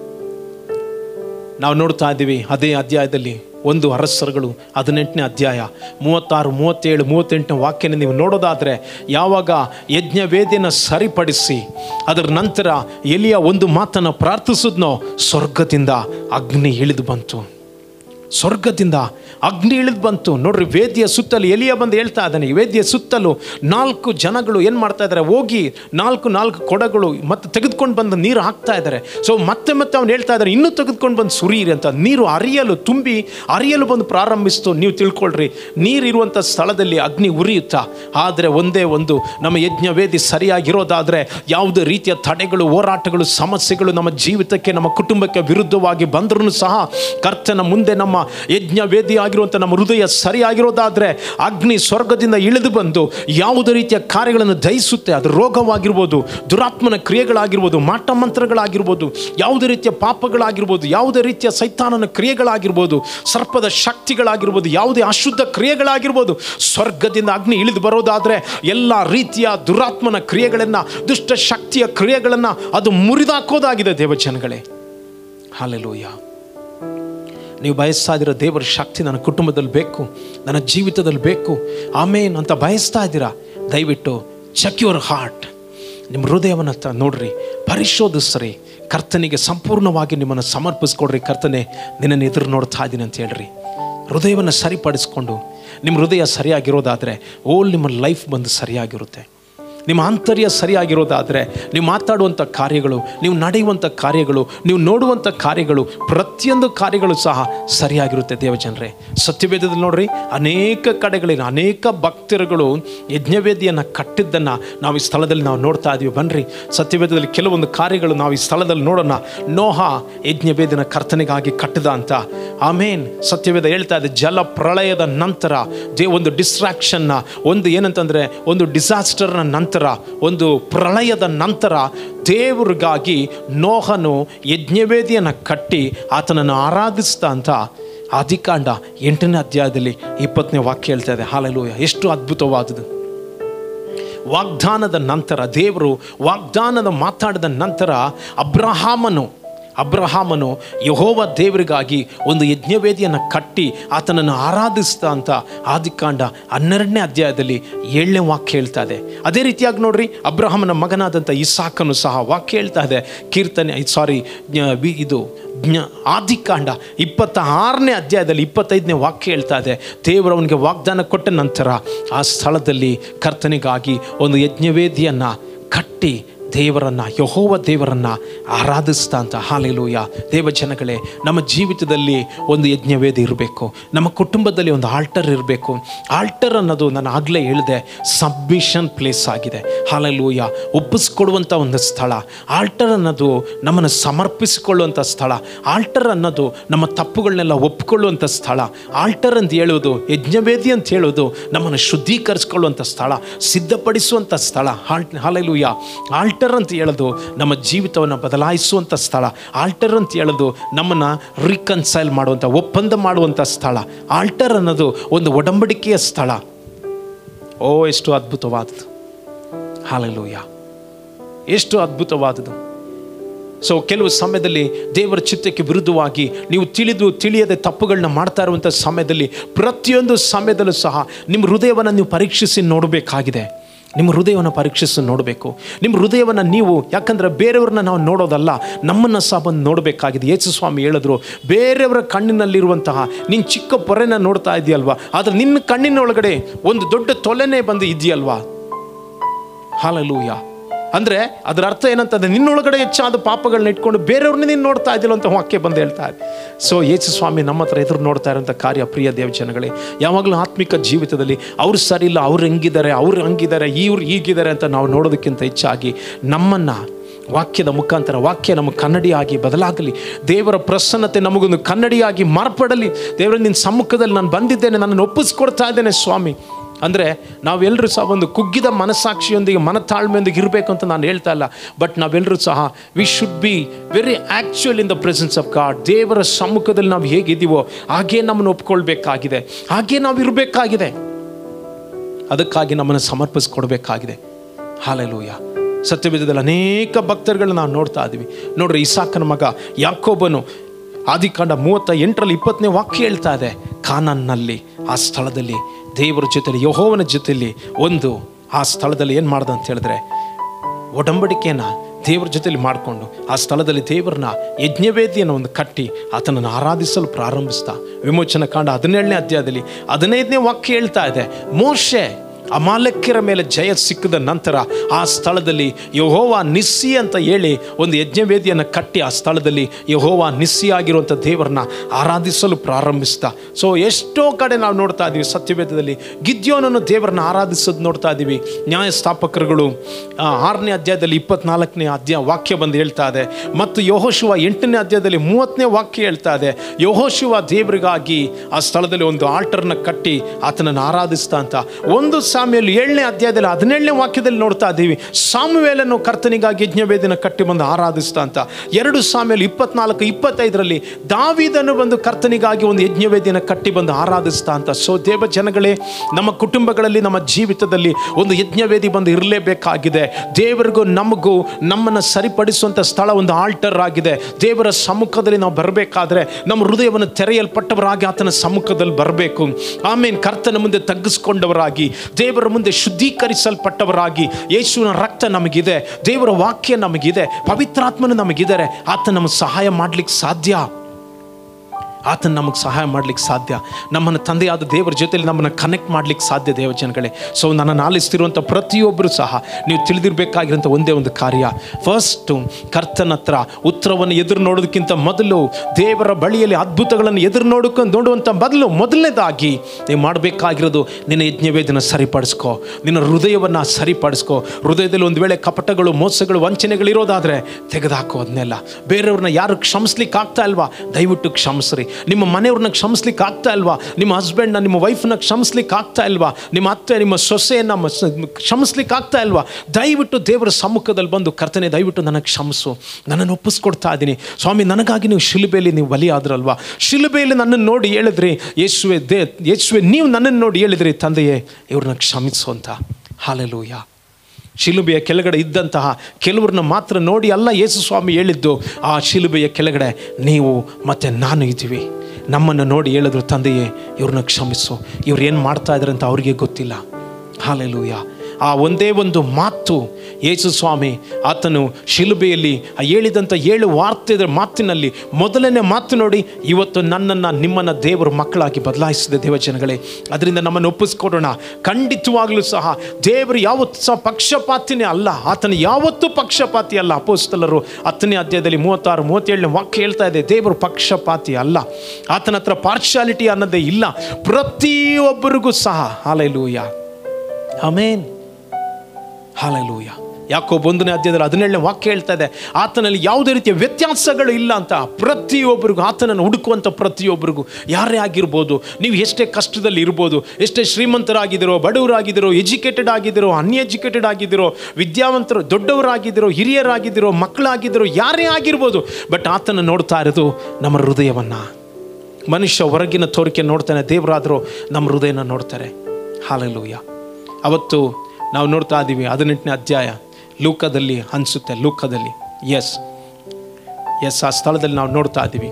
ನಾವು ನೋಡ್ತಾ ಇದ್ದೀವಿ ಅದೇ ಅಧ್ಯಾಯದಲ್ಲಿ ಒಂದು ಅರಸರುಗಳು ಹದಿನೆಂಟನೇ ಅಧ್ಯಾಯ ಮೂವತ್ತಾರು ಮೂವತ್ತೇಳು ಮೂವತ್ತೆಂಟನೇ ವಾಕ್ಯನ ನೀವು ನೋಡೋದಾದರೆ ಯಾವಾಗ ಯಜ್ಞ ವೇದಿಯನ್ನು ಸರಿಪಡಿಸಿ ಅದರ ನಂತರ ಎಲಿಯ ಒಂದು ಮಾತನ್ನು ಪ್ರಾರ್ಥಿಸಿದ್ನೋ ಸ್ವರ್ಗದಿಂದ ಅಗ್ನಿ ಇಳಿದು ಬಂತು ಸ್ವರ್ಗದಿಂದ ಅಗ್ನಿ ಇಳಿದು ಬಂತು ನೋಡ್ರಿ ವೇದಿಯ ಸುತ್ತಲೂ ಎಲಿಯ ಬಂದು ಹೇಳ್ತಾ ಇದ್ದಾನೆ ಈ ವೇದಿಯ ಸುತ್ತಲೂ ನಾಲ್ಕು ಜನಗಳು ಏನು ಮಾಡ್ತಾ ಇದ್ದಾರೆ ಹೋಗಿ ನಾಲ್ಕು ನಾಲ್ಕು ಕೊಡಗಳು ಮತ್ತೆ ತೆಗೆದುಕೊಂಡು ಬಂದು ನೀರು ಹಾಕ್ತಾ ಇದ್ದಾರೆ ಸೊ ಮತ್ತೆ ಮತ್ತೆ ಅವ್ನು ಹೇಳ್ತಾ ಇದ್ದಾರೆ ಇನ್ನೂ ತೆಗೆದುಕೊಂಡು ಬಂದು ಸುರಿಯಿರಿ ಅಂತ ನೀರು ಅರಿಯಲು ತುಂಬಿ ಅರಿಯಲು ಬಂದು ಪ್ರಾರಂಭಿಸ್ತು ನೀವು ತಿಳ್ಕೊಳ್ರಿ ನೀರಿರುವಂಥ ಸ್ಥಳದಲ್ಲಿ ಅಗ್ನಿ ಉರಿಯುತ್ತಾ ಆದರೆ ಒಂದೇ ಒಂದು ನಮ್ಮ ಯಜ್ಞ ವೇದಿ ಸರಿಯಾಗಿರೋದಾದರೆ ಯಾವುದೇ ರೀತಿಯ ತಡೆಗಳು ಹೋರಾಟಗಳು ಸಮಸ್ಯೆಗಳು ನಮ್ಮ ಜೀವಿತಕ್ಕೆ ನಮ್ಮ ಕುಟುಂಬಕ್ಕೆ ವಿರುದ್ಧವಾಗಿ ಬಂದರೂ ಸಹ ಕರ್ತನ ಮುಂದೆ ನಮ್ಮ ಯಜ್ಞ ವೇದಿ ಆಗಿರುವಂಥ ನಮ್ಮ ಹೃದಯ ಸರಿಯಾಗಿರೋದಾದರೆ ಅಗ್ನಿ ಸ್ವರ್ಗದಿಂದ ಇಳಿದು ಬಂದು ಯಾವುದೇ ರೀತಿಯ ಕಾರ್ಯಗಳನ್ನು ದಹಿಸುತ್ತೆ ಅದು ರೋಗವಾಗಿರ್ಬೋದು ದುರಾತ್ಮನ ಕ್ರಿಯೆಗಳಾಗಿರ್ಬೋದು ಮಾಟ ಮಂತ್ರಗಳಾಗಿರ್ಬೋದು ಯಾವುದೇ ರೀತಿಯ ಪಾಪಗಳಾಗಿರ್ಬೋದು ಯಾವುದೇ ರೀತಿಯ ಸೈತಾನನ ಕ್ರಿಯೆಗಳಾಗಿರ್ಬೋದು ಸರ್ಪದ ಶಕ್ತಿಗಳಾಗಿರ್ಬೋದು ಯಾವುದೇ ಅಶುದ್ಧ ಕ್ರಿಯೆಗಳಾಗಿರ್ಬೋದು ಸ್ವರ್ಗದಿಂದ ಅಗ್ನಿ ಇಳಿದು ಬರೋದಾದರೆ ಎಲ್ಲ ರೀತಿಯ ದುರಾತ್ಮನ ಕ್ರಿಯೆಗಳನ್ನು ದುಷ್ಟ ಶಕ್ತಿಯ ಕ್ರಿಯೆಗಳನ್ನು ಅದು ಮುರಿದಾಕೋದಾಗಿದೆ ದೇವಜನಗಳೇ ಹಾಲೆಲೂಯ ನೀವು ಬಯಸ್ತಾ ಇದ್ದೀರ ದೇವರ ಶಕ್ತಿ ನನ್ನ ಕುಟುಂಬದಲ್ಲಿ ಬೇಕು ನನ್ನ ಜೀವಿತದಲ್ಲಿ ಬೇಕು ಆಮೇನ್ ಅಂತ ಬಯಸ್ತಾ ಇದ್ದೀರಾ ದಯವಿಟ್ಟು ಚೆಕ್ ಯುವರ್ ಹಾರ್ಟ್ ನಿಮ್ಮ ಹೃದಯವನ್ನು ತ ನೋಡ್ರಿ ಪರಿಶೋಧಿಸ್ರಿ ಕರ್ತನಿಗೆ ಸಂಪೂರ್ಣವಾಗಿ ನಿಮ್ಮನ್ನು ಸಮರ್ಪಿಸ್ಕೊಡ್ರಿ ಕರ್ತನೆ ನಿನ್ನನ್ನು ಎದುರು ನೋಡ್ತಾ ಇದ್ದೀನಿ ಅಂತ ಹೇಳ್ರಿ ಹೃದಯವನ್ನು ಸರಿಪಡಿಸ್ಕೊಂಡು ನಿಮ್ಮ ಹೃದಯ ಸರಿಯಾಗಿರೋದಾದರೆ ಓಲ್ ನಿಮ್ಮ ಲೈಫ್ ಬಂದು ಸರಿಯಾಗಿರುತ್ತೆ ನಿಮ್ಮ ಆಂತರ್ಯ ಸರಿಯಾಗಿರೋದಾದರೆ ನೀವು ಮಾತಾಡುವಂಥ ಕಾರ್ಯಗಳು ನೀವು ನಡೆಯುವಂಥ ಕಾರ್ಯಗಳು ನೀವು ನೋಡುವಂಥ ಕಾರ್ಯಗಳು ಪ್ರತಿಯೊಂದು ಕಾರ್ಯಗಳು ಸಹ ಸರಿಯಾಗಿರುತ್ತೆ ದೇವಜನರೇ ಸತ್ಯವೇದದಲ್ಲಿ ನೋಡ್ರಿ ಅನೇಕ ಕಡೆಗಳಿನ ಅನೇಕ ಭಕ್ತರುಗಳು ಯಜ್ಞವೇದಿಯನ್ನು ಕಟ್ಟಿದ್ದನ್ನು ನಾವು ಈ ಸ್ಥಳದಲ್ಲಿ ನಾವು ನೋಡ್ತಾ ಇದ್ದೀವಿ ಬನ್ನಿರಿ ಸತ್ಯವೇದದಲ್ಲಿ ಕೆಲವೊಂದು ಕಾರ್ಯಗಳು ನಾವು ಈ ಸ್ಥಳದಲ್ಲಿ ನೋಡೋಣ ನೋಹ ಯಜ್ಞವೇದಿನ ಕರ್ತನೆಗಾಗಿ ಕಟ್ಟಿದ ಅಂತ ಆಮೇನ್ ಸತ್ಯವೇದ ಹೇಳ್ತಾ ಇದೆ ಜಲ ಪ್ರಳಯದ ನಂತರ ದೇ ಒಂದು ಡಿಸ್ಟ್ರಾಕ್ಷನ್ನ ಒಂದು ಏನಂತಂದರೆ ಒಂದು ಡಿಸಾಸ್ಟರ್ನ ನಂತರ ಒಂದು ಪ್ರಳಯದ ನಂತರ ದೇವರಿಗಾಗಿ ನೋಹನು ಯಜ್ಞವೇದಿಯನ್ನು ಕಟ್ಟಿ ಆತನನ್ನು ಆರಾಧಿಸ್ತಾ ಅಂತ ಆದಿಕಾಂಡ ಎಂಟನೇ ಅಧ್ಯಾಯದಲ್ಲಿ ಇಪ್ಪತ್ತನೇ ವಾಕ್ಯ ಹೇಳ್ತಾ ಇದೆ ಹಾಲೆಲೂಯ ಎಷ್ಟು ಅದ್ಭುತವಾದದ್ದು ವಾಗ್ದಾನದ ನಂತರ ದೇವರು ವಾಗ್ದಾನದ ಮಾತಾಡಿದ ನಂತರ ಅಬ್ರಹಾಮನು ಅಬ್ರಹಾಮನು ಯಹೋವ ದೇವರಿಗಾಗಿ ಒಂದು ಯಜ್ಞವೇದಿಯನ್ನು ಕಟ್ಟಿ ಆತನನ್ನು ಆರಾಧಿಸ್ತಾ ಅಂತ ಆದಿಕಾಂಡ ಹನ್ನೆರಡನೇ ಅಧ್ಯಾಯದಲ್ಲಿ ಏಳನೇ ವಾಕ್ಯ ಹೇಳ್ತಾ ಇದೆ ಅದೇ ರೀತಿಯಾಗಿ ನೋಡ್ರಿ ಅಬ್ರಹಾಮನ ಮಗನಾದಂಥ ಇಸಾಕನು ಸಹ ವಾಕ್ಯ ಹೇಳ್ತಾ ಇದೆ ಕೀರ್ತನೆ ಸಾರಿ ಇದು ಜ್ಞ- ಆದಿಕಾಂಡ ಇಪ್ಪತ್ತ ಆರನೇ ಅಧ್ಯಾಯದಲ್ಲಿ ಇಪ್ಪತ್ತೈದನೇ ವಾಕ್ಯ ಹೇಳ್ತಾ ಇದೆ ದೇವರು ಅವನಿಗೆ ವಾಗ್ದಾನ ಕೊಟ್ಟ ನಂತರ ಆ ಸ್ಥಳದಲ್ಲಿ ಕರ್ತನಿಗಾಗಿ ಒಂದು ಯಜ್ಞವೇದಿಯನ್ನು ಕಟ್ಟಿ ದೇವರನ್ನು ಯಹೋವ ದೇವರನ್ನು ಆರಾಧಿಸ್ತಾ ಅಂತ ಹಾಲೆಲೂಯ ದೇವ ಜನಗಳೇ ನಮ್ಮ ಜೀವಿತದಲ್ಲಿ ಒಂದು ಯಜ್ಞವೇದಿ ಇರಬೇಕು ನಮ್ಮ ಕುಟುಂಬದಲ್ಲಿ ಒಂದು ಆಲ್ಟರ್ ಇರಬೇಕು ಆಲ್ಟರ್ ಅನ್ನೋದು ನಾನು ಆಗಲೇ ಹೇಳಿದೆ ಸಬ್ಮಿಷನ್ ಪ್ಲೇಸ್ ಆಗಿದೆ ಹಾಲೆಲೂಯ ಒಪ್ಪಿಸ್ಕೊಡುವಂಥ ಒಂದು ಸ್ಥಳ ಆಲ್ಟರ್ ಅನ್ನೋದು ನಮ್ಮನ್ನು ಸಮರ್ಪಿಸಿಕೊಳ್ಳುವಂಥ ಸ್ಥಳ ಆಲ್ಟರ್ ಅನ್ನೋದು ನಮ್ಮ ತಪ್ಪುಗಳನ್ನೆಲ್ಲ ಒಪ್ಪಿಕೊಳ್ಳುವಂಥ ಸ್ಥಳ ಆಲ್ಟರ್ ಅಂತ ಹೇಳೋದು ಯಜ್ಞವೇದಿ ಅಂತ ಹೇಳೋದು ನಮ್ಮನ್ನು ಶುದ್ಧೀಕರಿಸ್ಕೊಳ್ಳುವಂಥ ಸ್ಥಳ ಸಿದ್ಧಪಡಿಸುವಂಥ ಸ್ಥಳ ಹಾಲ್ ಹಾಲೆಲೂಯ ಆಲ್ಟರ್ ಅಂತ ಹೇಳೋದು ನಮ್ಮ ಜೀವಿತವನ್ನು ಬದಲಾಯಿಸುವಂಥ ಸ್ಥಳ ಆಲ್ಟರ್ ಅಂತ ಹೇಳೋದು ನಮ್ಮನ್ನು ರಿಕನ್ಸೈಲ್ ಮಾಡುವಂಥ ಒಪ್ಪಂದ ಮಾಡುವಂಥ ಸ್ಥಳ ಆಲ್ಟರ್ ಅನ್ನೋದು ಒಂದು ಒಡಂಬಡಿಕೆಯ ಸ್ಥಳ ಓ ಎಷ್ಟು ಅದ್ಭುತವಾದದ್ದು ಹಾಲೆಲೂಯ ಎಷ್ಟು ಅದ್ಭುತವಾದದ್ದು ಸೊ ಕೆಲವು ಸಮಯದಲ್ಲಿ ದೇವರ ಚಿತ್ತಕ್ಕೆ ವಿರುದ್ಧವಾಗಿ ನೀವು ತಿಳಿದು ತಿಳಿಯದೆ ತಪ್ಪುಗಳನ್ನ ಮಾಡ್ತಾ ಇರುವಂಥ ಸಮಯದಲ್ಲಿ ಪ್ರತಿಯೊಂದು ಸಮಯದಲ್ಲೂ ಸಹ ನಿಮ್ಮ ಹೃದಯವನ್ನು ನೀವು ಪರೀಕ್ಷಿಸಿ ನೋಡಬೇಕಾಗಿದೆ ನಿಮ್ಮ ಹೃದಯವನ್ನು ಪರೀಕ್ಷಿಸಿ ನೋಡಬೇಕು ನಿಮ್ಮ ಹೃದಯವನ್ನು ನೀವು ಯಾಕಂದರೆ ಬೇರೆಯವ್ರನ್ನ ನಾವು ನೋಡೋದಲ್ಲ ನಮ್ಮನ್ನು ಸಹ ಬಂದು ನೋಡಬೇಕಾಗಿದೆ ಯೇಸು ಸ್ವಾಮಿ ಹೇಳಿದ್ರು ಬೇರೆಯವರ ಕಣ್ಣಿನಲ್ಲಿರುವಂತಹ ನಿನ್ನ ಚಿಕ್ಕ ಪೊರೆನ ನೋಡ್ತಾ ಇದೆಯಲ್ವಾ ಆದರೆ ನಿನ್ನ ಕಣ್ಣಿನೊಳಗಡೆ ಒಂದು ದೊಡ್ಡ ತೊಲೆನೇ ಬಂದು ಇದೆಯಲ್ವಾ ಹಾಲಲೂಯ ಅಂದರೆ ಅದರ ಅರ್ಥ ಏನಂತಂದ್ರೆ ನಿನ್ನೊಳಗಡೆ ಹೆಚ್ಚಾದ ಪಾಪಗಳನ್ನ ಇಟ್ಕೊಂಡು ಬೇರೆಯವ್ರನ್ನ ನೀನು ನೋಡ್ತಾ ಇದ್ದಿಲ್ಲ ಅಂತ ವಾಕ್ಯ ಬಂದು ಹೇಳ್ತಾ ಇದೆ ಸೊ ಯೇಸು ಸ್ವಾಮಿ ನಮ್ಮ ಹತ್ರ ಎದುರು ನೋಡ್ತಾ ಇರೋಂಥ ಕಾರ್ಯ ಪ್ರಿಯ ದೇವ ಜನಗಳೇ ಯಾವಾಗಲೂ ಆತ್ಮಿಕ ಜೀವಿತದಲ್ಲಿ ಅವ್ರು ಸರಿ ಇಲ್ಲ ಅವ್ರು ಹೆಂಗಿದ್ದಾರೆ ಅವ್ರು ಹಂಗಿದ್ದಾರೆ ಇವ್ರು ಹೀಗಿದ್ದಾರೆ ಅಂತ ನಾವು ನೋಡೋದಕ್ಕಿಂತ ಹೆಚ್ಚಾಗಿ ನಮ್ಮನ್ನು ವಾಕ್ಯದ ಮುಖಾಂತರ ವಾಕ್ಯ ನಮಗೆ ಕನ್ನಡಿಯಾಗಿ ಬದಲಾಗಲಿ ದೇವರ ಪ್ರಸನ್ನತೆ ನಮಗೊಂದು ಕನ್ನಡಿಯಾಗಿ ಮಾರ್ಪಡಲಿ ದೇವರ ನಿನ್ನ ಸಮ್ಮುಖದಲ್ಲಿ ನಾನು ಬಂದಿದ್ದೇನೆ ನನ್ನನ್ನು ಒಪ್ಪಿಸ್ಕೊಡ್ತಾ ಇದ್ದೇನೆ ಸ್ವಾಮಿ ಅಂದರೆ ನಾವೆಲ್ಲರೂ ಸಹ ಒಂದು ಕುಗ್ಗಿದ ಮನಸ್ಸಾಕ್ಷಿಯೊಂದಿಗೆ ಮನತಾಳ್ಮೆಯೊಂದಿಗೆ ಇರಬೇಕು ಅಂತ ನಾನು ಹೇಳ್ತಾ ಇಲ್ಲ ಬಟ್ ನಾವೆಲ್ಲರೂ ಸಹ we should be very actual in the presence of God ದೇವರ ಸಮ್ಮುಖದಲ್ಲಿ ನಾವು ಹೇಗಿದ್ದೀವೋ ಹಾಗೇ ನಮ್ಮನ್ನು ಒಪ್ಕೊಳ್ಬೇಕಾಗಿದೆ ಹಾಗೇ ನಾವು ಇರಬೇಕಾಗಿದೆ ಅದಕ್ಕಾಗಿ ನಮ್ಮನ್ನು ಸಮರ್ಪಿಸ್ಕೊಡ್ಬೇಕಾಗಿದೆ ಹಾಲೆಲೂಯ ಸತ್ಯವೇದದಲ್ಲಿ ಅನೇಕ ಭಕ್ತರುಗಳನ್ನ ನಾವು ನೋಡ್ತಾ ಇದ್ದೀವಿ ನೋಡ್ರಿ ಇಸಾಕನ ಮಗ ಯಾಕೋಬನು ಆದಿಕಾಂಡ ಮೂವತ್ತ ಎಂಟರಲ್ಲಿ ಇಪ್ಪತ್ತನೇ ವಾಕ್ಯ ಹೇಳ್ತಾ ಇದೆ ಕಾನನ್ನಲ್ಲಿ ಆ ಸ್ಥಳದಲ್ಲಿ ದೇವರ ಜೊತೆಲಿ ಯಹೋವನ ಜೊತೆಲಿ ಒಂದು ಆ ಸ್ಥಳದಲ್ಲಿ ಏನು ಮಾಡ್ದ ಅಂತ ಹೇಳಿದ್ರೆ ಒಡಂಬಡಿಕೆಯನ್ನು ದೇವರ ಜೊತೆಲಿ ಮಾಡಿಕೊಂಡು ಆ ಸ್ಥಳದಲ್ಲಿ ದೇವರನ್ನ ಯಜ್ಞವೇದಿಯನ್ನು ಒಂದು ಕಟ್ಟಿ ಆತನನ್ನು ಆರಾಧಿಸಲು ಪ್ರಾರಂಭಿಸ್ತಾ ವಿಮೋಚನ ಕಾಂಡ ಹದಿನೇಳನೇ ಅಧ್ಯಾಯದಲ್ಲಿ ಹದಿನೈದನೇ ವಾಕ್ಯ ಹೇಳ್ತಾ ಇದೆ ಮೋಶೆ ಅಮಾಲಕ್ಯರ ಮೇಲೆ ಜಯ ಸಿಕ್ಕಿದ ನಂತರ ಆ ಸ್ಥಳದಲ್ಲಿ ಯಹೋವ ನಿಸ್ಸಿ ಅಂತ ಹೇಳಿ ಒಂದು ಯಜ್ಞವೇದಿಯನ್ನು ಕಟ್ಟಿ ಆ ಸ್ಥಳದಲ್ಲಿ ಯಹೋವ ನಿಸ್ಸಿ ಆಗಿರುವಂಥ ದೇವರನ್ನ ಆರಾಧಿಸಲು ಪ್ರಾರಂಭಿಸ್ತಾ ಸೊ ಎಷ್ಟೋ ಕಡೆ ನಾವು ನೋಡ್ತಾ ಇದ್ದೀವಿ ಸತ್ಯವೇದದಲ್ಲಿ ಗಿದ್ಯೋನನ್ನು ದೇವರನ್ನ ಆರಾಧಿಸೋದು ನೋಡ್ತಾ ಇದ್ದೀವಿ ನ್ಯಾಯಸ್ಥಾಪಕರುಗಳು ಆ, ಆರನೇ ಅಧ್ಯಾಯದಲ್ಲಿ ಇಪ್ಪತ್ನಾಲ್ಕನೇ ಅಧ್ಯಾಯ ವಾಕ್ಯ ಬಂದು ಹೇಳ್ತಾ ಇದೆ ಮತ್ತು ಯಹೋಶುವ ಎಂಟನೇ ಅಧ್ಯಾಯದಲ್ಲಿ ಮೂವತ್ತನೇ ವಾಕ್ಯ ಹೇಳ್ತಾ ಇದೆ ಯಹೋಶುವ ದೇವರಿಗಾಗಿ ಆ ಸ್ಥಳದಲ್ಲಿ ಒಂದು ಆಲ್ಟರ್ನ ಕಟ್ಟಿ ಆತನನ್ನು ಆರಾಧಿಸ್ತಾ ಅಂತ ಒಂದು ಸಾಮ್ಯಲ್ಲಿ ಏಳನೇ ಅಧ್ಯಾಯದಲ್ಲಿ ಹದಿನೇಳನೇ ವಾಕ್ಯದಲ್ಲಿ ನೋಡ್ತಾ ಇದ್ದೀವಿ ಸಾಮುವೇಲನ್ನು ಕರ್ತನಿಗಾಗಿ ಯಜ್ಞವೇದಿನ ಕಟ್ಟಿ ಬಂದು ಆರಾಧಿಸ್ತಾ ಅಂತ ಎರಡು ಸಾಮ್ಯಲ್ಲಿ ಇಪ್ಪತ್ನಾಲ್ಕು ಇಪ್ಪತ್ತೈದರಲ್ಲಿ ದಾವಿದನು ಬಂದು ಕರ್ತನಿಗಾಗಿ ಒಂದು ಯಜ್ಞವೇದಿನ ಕಟ್ಟಿ ಬಂದು ಆರಾಧಿಸ್ತಾ ಅಂತ ಸೊ ದೇವ ಜನಗಳೇ ನಮ್ಮ ಕುಟುಂಬಗಳಲ್ಲಿ ನಮ್ಮ ಜೀವಿತದಲ್ಲಿ ಒಂದು ಯಜ್ಞವೇದಿ ಬಂದು ಇರಲೇಬೇಕಾಗಿದೆ ದೇವರಿಗೂ ನಮಗೂ ನಮ್ಮನ್ನು ಸರಿಪಡಿಸುವಂಥ ಸ್ಥಳ ಒಂದು ಆಲ್ಟರ್ ಆಗಿದೆ ದೇವರ ಸಮ್ಮುಖದಲ್ಲಿ ನಾವು ಬರಬೇಕಾದ್ರೆ ನಮ್ಮ ಹೃದಯವನ್ನು ತೆರೆಯಲ್ಪಟ್ಟವರಾಗಿ ಆತನ ಸಮ್ಮುಖದಲ್ಲಿ ಬರಬೇಕು ಆಮೇಲೆ ಕರ್ತನ ಮುಂದೆ ತಗ್ಗಿಸ್ಕೊಂಡವರಾಗಿ ದೇವರ ಮುಂದೆ ಶುದ್ಧೀಕರಿಸಲ್ಪಟ್ಟವರಾಗಿ ಯೇಸುವಿನ ರಕ್ತ ನಮಗಿದೆ ದೇವರ ವಾಕ್ಯ ನಮಗಿದೆ ಪವಿತ್ರಾತ್ಮನು ನಮಗಿದ್ದಾರೆ ಆತ ನಮಗೆ ಸಹಾಯ ಮಾಡ್ಲಿಕ್ಕೆ ಸಾಧ್ಯ ಆತನ ನಮಗೆ ಸಹಾಯ ಮಾಡ್ಲಿಕ್ಕೆ ಸಾಧ್ಯ ನಮ್ಮನ್ನು ತಂದೆಯಾದ ದೇವರ ಜೊತೆಲಿ ನಮ್ಮನ್ನು ಕನೆಕ್ಟ್ ಮಾಡ್ಲಿಕ್ಕೆ ಸಾಧ್ಯ ದೇವ ಜನಗಳೇ ಸೊ ನನ್ನನ್ನು ಆಲಿಸ್ತಿರುವಂಥ ಪ್ರತಿಯೊಬ್ಬರು ಸಹ ನೀವು ತಿಳಿದಿರಬೇಕಾಗಿರೋಂಥ ಒಂದೇ ಒಂದು ಕಾರ್ಯ ಫಸ್ಟು ಕರ್ತನ ಹತ್ರ ಉತ್ತರವನ್ನು ಎದುರು ನೋಡೋದಕ್ಕಿಂತ ಮೊದಲು ದೇವರ ಬಳಿಯಲ್ಲಿ ಅದ್ಭುತಗಳನ್ನು ಎದುರು ನೋಡ್ಕೊಂಡು ನೋಡುವಂಥ ಮೊದಲು ಮೊದಲನೇದಾಗಿ ನೀವು ಮಾಡಬೇಕಾಗಿರೋದು ನಿನ್ನ ಯಜ್ಞವೇದನ ಸರಿಪಡಿಸ್ಕೋ ನಿನ್ನ ಹೃದಯವನ್ನು ಸರಿಪಡಿಸ್ಕೋ ಹೃದಯದಲ್ಲಿ ಒಂದು ವೇಳೆ ಕಪಟಗಳು ಮೋಸಗಳು ವಂಚನೆಗಳು ಇರೋದಾದರೆ ತೆಗೆದುಹಾಕೋ ಅದನ್ನೆಲ್ಲ ಬೇರೆಯವ್ರನ್ನ ಯಾರು ಕ್ಷಮಿಸ್ಲಿಕ್ಕೆ ಆಗ್ತಾ ಇಲ್ವಾ ದಯವಿಟ್ಟು ಕ್ಷಮಿಸ್ರಿ ನಿಮ್ಮ ಮನೆಯವ್ರನ್ನ ಕ್ಷಮಿಸ್ಲಿಕ್ಕೆ ಆಗ್ತಾ ಇಲ್ವಾ ನಿಮ್ಮ ಹಸ್ಬೆಂಡ್ನ ನಿಮ್ಮ ವೈಫ್ನ ಕ್ಷಮಿಸ್ಲಿಕ್ಕೆ ಆಗ್ತಾ ಇಲ್ವಾ ನಿಮ್ಮ ಅತ್ತೆ ನಿಮ್ಮ ಸೊಸೆಯನ್ನು ಮ- ಕ್ಷಮಿಸ್ಲಿಕ್ಕೆ ಆಗ್ತಾ ಇಲ್ವಾ ದಯವಿಟ್ಟು ದೇವರ ಸಮ್ಮುಖದಲ್ಲಿ ಬಂದು ಕರ್ತನೆ ದಯವಿಟ್ಟು ನನಗೆ ಕ್ಷಮಿಸು ನನ್ನನ್ನು ಒಪ್ಪಿಸ್ಕೊಡ್ತಾ ಇದ್ದೀನಿ ಸ್ವಾಮಿ ನನಗಾಗಿ ನೀವು ಶಿಲುಬೆಯಲ್ಲಿ ನೀವು ಬಲಿ ಆದ್ರಲ್ವಾ ಶಿಲುಬೆಯಲ್ಲಿ ನನ್ನನ್ನು ನೋಡಿ ಹೇಳಿದ್ರಿ ಯೇಸುವೆ ದೇ ಯೇಸುವೆ ನೀವು ನನ್ನನ್ನು ನೋಡಿ ಹೇಳಿದ್ರಿ ತಂದೆಯೇ ಇವ್ರನ್ನ ಕ್ಷಮಿಸು ಅಂತ ಹಾಲೆಲೂಯ ಶಿಲುಬೆಯ ಕೆಳಗಡೆ ಇದ್ದಂತಹ ಕೆಲವ್ರನ್ನ ಮಾತ್ರ ನೋಡಿ ಅಲ್ಲ ಯೇಸು ಸ್ವಾಮಿ ಹೇಳಿದ್ದು ಆ ಶಿಲುಬೆಯ ಕೆಳಗಡೆ ನೀವು ಮತ್ತು ನಾನು ಇದ್ದೀವಿ ನಮ್ಮನ್ನು ನೋಡಿ ಹೇಳಿದ್ರು ತಂದೆಯೇ ಇವ್ರನ್ನ ಕ್ಷಮಿಸು ಇವ್ರು ಏನು ಮಾಡ್ತಾ ಇದ್ದಾರೆ ಅಂತ ಅವ್ರಿಗೆ ಗೊತ್ತಿಲ್ಲ ಹಾಲೆಲೂಯ ಆ ಒಂದೇ ಒಂದು ಮಾತು ಯೇಸು ಸ್ವಾಮಿ ಆತನು ಶಿಲುಬೆಯಲ್ಲಿ ಆ ಹೇಳಿದಂಥ ಏಳು ವಾರ್ತೆ ಮಾತಿನಲ್ಲಿ ಮೊದಲನೇ ಮಾತು ನೋಡಿ ಇವತ್ತು ನನ್ನನ್ನು ನಿಮ್ಮನ್ನು ದೇವರು ಮಕ್ಕಳಾಗಿ ಬದಲಾಯಿಸಿದೆ ದೇವಜನಗಳೇ ಅದರಿಂದ ನಮ್ಮನ್ನು ಒಪ್ಪಿಸ್ಕೊಡೋಣ ಖಂಡಿತವಾಗ್ಲೂ ಸಹ ದೇವರು ಯಾವತ್ತೂ ಸಹ ಪಕ್ಷಪಾತಿನೇ ಅಲ್ಲ ಆತನು ಯಾವತ್ತೂ ಪಕ್ಷಪಾತಿ ಅಲ್ಲ ಅಪೋಸ್ತಲರು ಹತ್ತನೇ ಅಧ್ಯಾಯದಲ್ಲಿ ಮೂವತ್ತಾರು ಮೂವತ್ತೇಳನೇ ವಾಕ್ಯ ಹೇಳ್ತಾ ಇದೆ ದೇವರು ಪಕ್ಷಪಾತಿ ಅಲ್ಲ ಆತನ ಹತ್ರ ಪಾರ್ಶಾಲಿಟಿ ಅನ್ನೋದೇ ಇಲ್ಲ ಪ್ರತಿಯೊಬ್ಬರಿಗೂ ಸಹ ಹಾಲೆಲೂಯ ಆಮೇನ್ ಹಾಲೆಲೂಯ ಯಾಕೋ ಒಂದನೇ ಅಧ್ಯಾಯದಲ್ಲಿ ಹದಿನೇಳನೇ ವಾಕ್ಯ ಹೇಳ್ತಾ ಇದೆ ಆತನಲ್ಲಿ ಯಾವುದೇ ರೀತಿಯ ವ್ಯತ್ಯಾಸಗಳು ಇಲ್ಲ ಅಂತ ಪ್ರತಿಯೊಬ್ಬರಿಗೂ ಆತನನ್ನು ಹುಡುಕುವಂಥ ಪ್ರತಿಯೊಬ್ಬರಿಗೂ ಯಾರೇ ಆಗಿರ್ಬೋದು ನೀವು ಎಷ್ಟೇ ಕಷ್ಟದಲ್ಲಿ ಇರ್ಬೋದು ಎಷ್ಟೇ ಶ್ರೀಮಂತರಾಗಿದ್ದೀರೋ ಬಡವರಾಗಿದ್ದೀರೋ ಎಜುಕೇಟೆಡ್ ಆಗಿದ್ದೀರೋ ಅನ್ಎಜುಕೇಟೆಡ್ ಆಗಿದ್ದೀರೋ ವಿದ್ಯಾವಂತರು ದೊಡ್ಡವರಾಗಿದ್ದೀರೋ ಹಿರಿಯರಾಗಿದ್ದೀರೋ ಮಕ್ಕಳಾಗಿದ್ದೀರೋ ಯಾರೇ ಆಗಿರ್ಬೋದು ಬಟ್ ಆತನ ನೋಡ್ತಾ ಇರೋದು ನಮ್ಮ ಹೃದಯವನ್ನು ಮನುಷ್ಯ ಹೊರಗಿನ ತೋರಿಕೆ ನೋಡ್ತಾನೆ ದೇವರಾದರೂ ನಮ್ಮ ಹೃದಯನ ನೋಡ್ತಾರೆ ಹಾಲೆಲೂಯ ಅವತ್ತು ನಾವು ನೋಡ್ತಾ ಇದ್ದೀವಿ ಹದಿನೆಂಟನೇ ಅಧ್ಯಾಯ ಲೂಕದಲ್ಲಿ ಅನಿಸುತ್ತೆ ಲೂಕದಲ್ಲಿ ಎಸ್ ಎಸ್ ಆ ಸ್ಥಳದಲ್ಲಿ ನಾವು ನೋಡ್ತಾ ಇದ್ದೀವಿ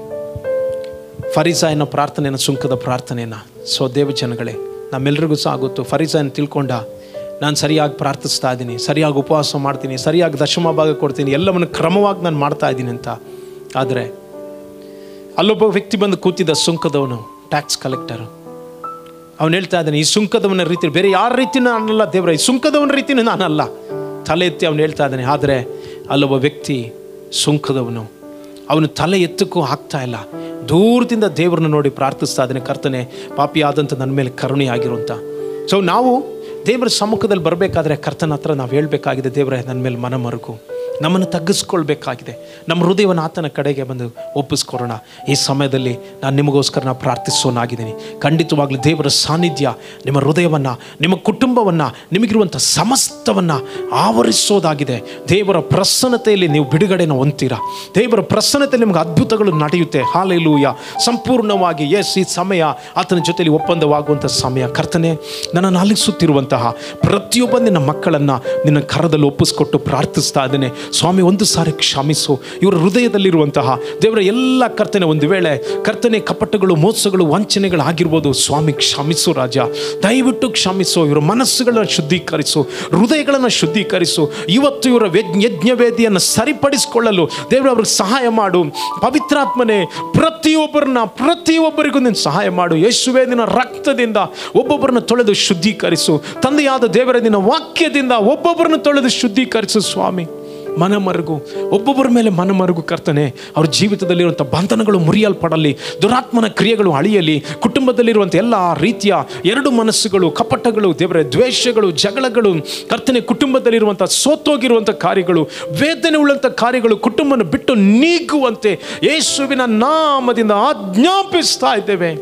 ಫರಿಸಾಯನ ಪ್ರಾರ್ಥನೆಯನ್ನು ಸುಂಕದ ಪ್ರಾರ್ಥನೆಯನ್ನು ಸೊ ದೇವ ಜನಗಳೇ ನಮ್ಮೆಲ್ಲರಿಗೂ ಸಹ ಗೊತ್ತು ಫರಿಸಾಯನ ತಿಳ್ಕೊಂಡ ನಾನು ಸರಿಯಾಗಿ ಪ್ರಾರ್ಥಿಸ್ತಾ ಇದ್ದೀನಿ ಸರಿಯಾಗಿ ಉಪವಾಸ ಮಾಡ್ತೀನಿ ಸರಿಯಾಗಿ ದಶಮ ಭಾಗ ಕೊಡ್ತೀನಿ ಎಲ್ಲವನ್ನು ಕ್ರಮವಾಗಿ ನಾನು ಮಾಡ್ತಾ ಇದ್ದೀನಿ ಅಂತ ಆದರೆ ಅಲ್ಲೊಬ್ಬ ವ್ಯಕ್ತಿ ಬಂದು ಕೂತಿದ್ದ ಸುಂಕದವನು ಟ್ಯಾಕ್ಸ್ ಕಲೆಕ್ಟರು ಅವನು ಹೇಳ್ತಾ ಇದ್ದಾನೆ ಈ ಸುಂಕದವನ ರೀತಿ ಬೇರೆ ಯಾರ ರೀತಿನೂ ನಾನಲ್ಲ ದೇವರ ಈ ಸುಂಕದವನ ರೀತಿನೂ ನಾನಲ್ಲ ತಲೆ ಎತ್ತಿ ಅವನು ಹೇಳ್ತಾ ಇದ್ದಾನೆ ಆದರೆ ಅಲ್ಲೊಬ್ಬ ವ್ಯಕ್ತಿ ಸುಂಕದವನು ಅವನು ತಲೆ ಎತ್ತಕ್ಕೂ ಆಗ್ತಾ ಇಲ್ಲ ದೂರದಿಂದ ದೇವರನ್ನ ನೋಡಿ ಪ್ರಾರ್ಥಿಸ್ತಾ ಇದ್ದಾನೆ ಕರ್ತನೆ ಪಾಪಿ ಆದಂಥ ನನ್ನ ಮೇಲೆ ಕರುಣೆ ಆಗಿರುವಂಥ ಸೊ ನಾವು ದೇವರ ಸಮ್ಮುಖದಲ್ಲಿ ಬರಬೇಕಾದ್ರೆ ಕರ್ತನ ಹತ್ರ ನಾವು ಹೇಳಬೇಕಾಗಿದೆ ದೇವರೇ ನನ್ನ ಮೇಲೆ ಮನ ಮರುಗು ನಮ್ಮನ್ನು ತಗ್ಗಿಸ್ಕೊಳ್ಬೇಕಾಗಿದೆ ನಮ್ಮ ಹೃದಯವನ್ನು ಆತನ ಕಡೆಗೆ ಬಂದು ಒಪ್ಪಿಸ್ಕೊಡೋಣ ಈ ಸಮಯದಲ್ಲಿ ನಾನು ನಿಮಗೋಸ್ಕರ ನಾನು ಪ್ರಾರ್ಥಿಸೋನಾಗಿದ್ದೀನಿ ಖಂಡಿತವಾಗ್ಲೂ ದೇವರ ಸಾನ್ನಿಧ್ಯ ನಿಮ್ಮ ಹೃದಯವನ್ನು ನಿಮ್ಮ ಕುಟುಂಬವನ್ನು ನಿಮಗಿರುವಂಥ ಸಮಸ್ತವನ್ನು ಆವರಿಸೋದಾಗಿದೆ ದೇವರ ಪ್ರಸನ್ನತೆಯಲ್ಲಿ ನೀವು ಬಿಡುಗಡೆನ ಹೊಂತೀರಾ ದೇವರ ಪ್ರಸನ್ನತೆಯಲ್ಲಿ ನಿಮಗೆ ಅದ್ಭುತಗಳು ನಡೆಯುತ್ತೆ ಹಾಲೆಲೂಯ ಸಂಪೂರ್ಣವಾಗಿ ಎಸ್ ಈ ಸಮಯ ಆತನ ಜೊತೆಲಿ ಒಪ್ಪಂದವಾಗುವಂಥ ಸಮಯ ಕರ್ತನೆ ನನ್ನನ್ನು ಆಲಿಸುತ್ತಿರುವಂತಹ ಪ್ರತಿಯೊಬ್ಬ ನಿನ್ನ ಮಕ್ಕಳನ್ನು ನಿನ್ನ ಕರದಲ್ಲಿ ಒಪ್ಪಿಸ್ಕೊಟ್ಟು ಪ್ರಾರ್ಥಿಸ್ತಾ ಇದ್ದೇನೆ ಸ್ವಾಮಿ ಒಂದು ಸಾರಿ ಕ್ಷಮಿಸು ಇವರ ಹೃದಯದಲ್ಲಿರುವಂತಹ ದೇವರ ಎಲ್ಲ ಕರ್ತನೆ ಒಂದು ವೇಳೆ ಕರ್ತನೆ ಕಪಟಗಳು ಮೋಸಗಳು ವಂಚನೆಗಳು ಆಗಿರ್ಬೋದು ಸ್ವಾಮಿ ಕ್ಷಮಿಸು ರಾಜ ದಯವಿಟ್ಟು ಕ್ಷಮಿಸು ಇವರ ಮನಸ್ಸುಗಳನ್ನು ಶುದ್ಧೀಕರಿಸು ಹೃದಯಗಳನ್ನು ಶುದ್ಧೀಕರಿಸು ಇವತ್ತು ಇವರ ವೆಜ್- ಯಜ್ಞವೇದಿಯನ್ನು ಸರಿಪಡಿಸಿಕೊಳ್ಳಲು ದೇವರು ಅವ್ರಿಗೆ ಸಹಾಯ ಮಾಡು ಪವಿತ್ರಾತ್ಮನೇ ಪ್ರತಿಯೊಬ್ಬರನ್ನ ಪ್ರತಿಯೊಬ್ಬರಿಗೂ ನೀನು ಸಹಾಯ ಮಾಡು ಯೇಸುವೆ ನಿನ್ನ ರಕ್ತದಿಂದ ಒಬ್ಬೊಬ್ಬರನ್ನ ತೊಳೆದು ಶುದ್ಧೀಕರಿಸು ತಂದೆಯಾದ ದೇವರ ನಿನ್ನ ವಾಕ್ಯದಿಂದ ಒಬ್ಬೊಬ್ಬರನ್ನ ತೊಳೆದು ಶುದ್ಧೀಕರಿಸು ಸ್ವಾಮಿ ಮನಮರುಗು ಒಬ್ಬೊಬ್ಬರ ಮೇಲೆ ಮನಮರುಗು ಕರ್ತನೆ ಅವ್ರ ಜೀವಿತದಲ್ಲಿರುವಂಥ ಬಂಧನಗಳು ಮುರಿಯಲ್ಪಡಲಿ ದುರಾತ್ಮನ ಕ್ರಿಯೆಗಳು ಅಳಿಯಲಿ ಕುಟುಂಬದಲ್ಲಿರುವಂಥ ಎಲ್ಲ ರೀತಿಯ ಎರಡು ಮನಸ್ಸುಗಳು ಕಪಟಗಳು ದೇವರ ದ್ವೇಷಗಳು ಜಗಳಗಳು ಕರ್ತನೆ ಕುಟುಂಬದಲ್ಲಿರುವಂಥ ಸೋತೋಗಿರುವಂಥ ಕಾರ್ಯಗಳು ವೇದನೆ ಉಳ್ಳಂಥ ಕಾರ್ಯಗಳು ಕುಟುಂಬನ ಬಿಟ್ಟು ನೀಗುವಂತೆ ಯೇಸುವಿನ ನಾಮದಿಂದ ಆಜ್ಞಾಪಿಸ್ತಾ ಇದ್ದೇವೆ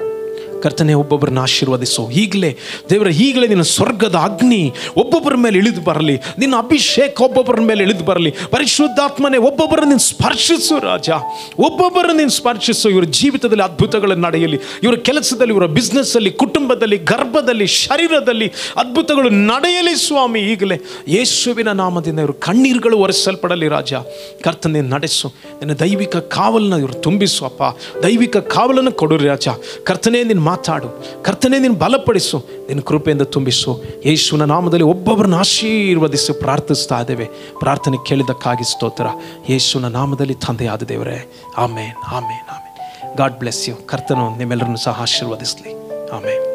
ಕರ್ತನೆ ಒಬ್ಬೊಬ್ಬರನ್ನ ಆಶೀರ್ವದಿಸು ಈಗಲೇ ದೇವರ ಈಗಲೇ ನಿನ್ನ ಸ್ವರ್ಗದ ಅಗ್ನಿ ಒಬ್ಬೊಬ್ಬರ ಮೇಲೆ ಇಳಿದು ಬರಲಿ ನಿನ್ನ ಅಭಿಷೇಕ ಒಬ್ಬೊಬ್ಬರ ಮೇಲೆ ಇಳಿದು ಬರಲಿ ಪರಿಶುದ್ಧಾತ್ಮನೆ ಒಬ್ಬೊಬ್ಬರ ನೀನು ಸ್ಪರ್ಶಿಸು ರಾಜ ಒಬ್ಬೊಬ್ಬರ ನೀನು ಸ್ಪರ್ಶಿಸು ಇವರ ಜೀವಿತದಲ್ಲಿ ಅದ್ಭುತಗಳು ನಡೆಯಲಿ ಇವರ ಕೆಲಸದಲ್ಲಿ ಇವರ ಬಿಸ್ನೆಸ್ಸಲ್ಲಿ ಕುಟುಂಬದಲ್ಲಿ ಗರ್ಭದಲ್ಲಿ ಶರೀರದಲ್ಲಿ ಅದ್ಭುತಗಳು ನಡೆಯಲಿ ಸ್ವಾಮಿ ಈಗಲೇ ಯೇಸುವಿನ ನಾಮದಿಂದ ಇವರು ಕಣ್ಣೀರುಗಳು ಒರೆಸಲ್ಪಡಲಿ ರಾಜ ಕರ್ತನೆ ನಡೆಸು ನಿನ್ನ ದೈವಿಕ ಕಾವಲನ್ನ ಇವರು ತುಂಬಿಸು ಅಪ್ಪ ದೈವಿಕ ಕಾವಲನ್ನು ಕೊಡು ರಾಜ ಕರ್ತನೆ ನೀನು ಮಾತಾಡು ಕರ್ತನೆ ನೀನು ಬಲಪಡಿಸು ನಿನ್ನ ಕೃಪೆಯಿಂದ ತುಂಬಿಸು ಯೇಸುವಿನ ನಾಮದಲ್ಲಿ ಒಬ್ಬೊಬ್ಬರನ್ನ ಆಶೀರ್ವದಿಸಿ ಪ್ರಾರ್ಥಿಸ್ತಾ ಇದ್ದೇವೆ ಪ್ರಾರ್ಥನೆ ಕೇಳಿದ್ದಕ್ಕಾಗಿ ಸ್ತೋತ್ರ ಯೇಸುವಿನ ನಾಮದಲ್ಲಿ ತಂದೆಯಾದ ದೇವರೇ amen amen amen God bless you ಕರ್ತನು ನಿಮ್ಮೆಲ್ಲರನ್ನು ಸಹ ಆಶೀರ್ವದಿಸಲಿ ಆಮೇಲೆ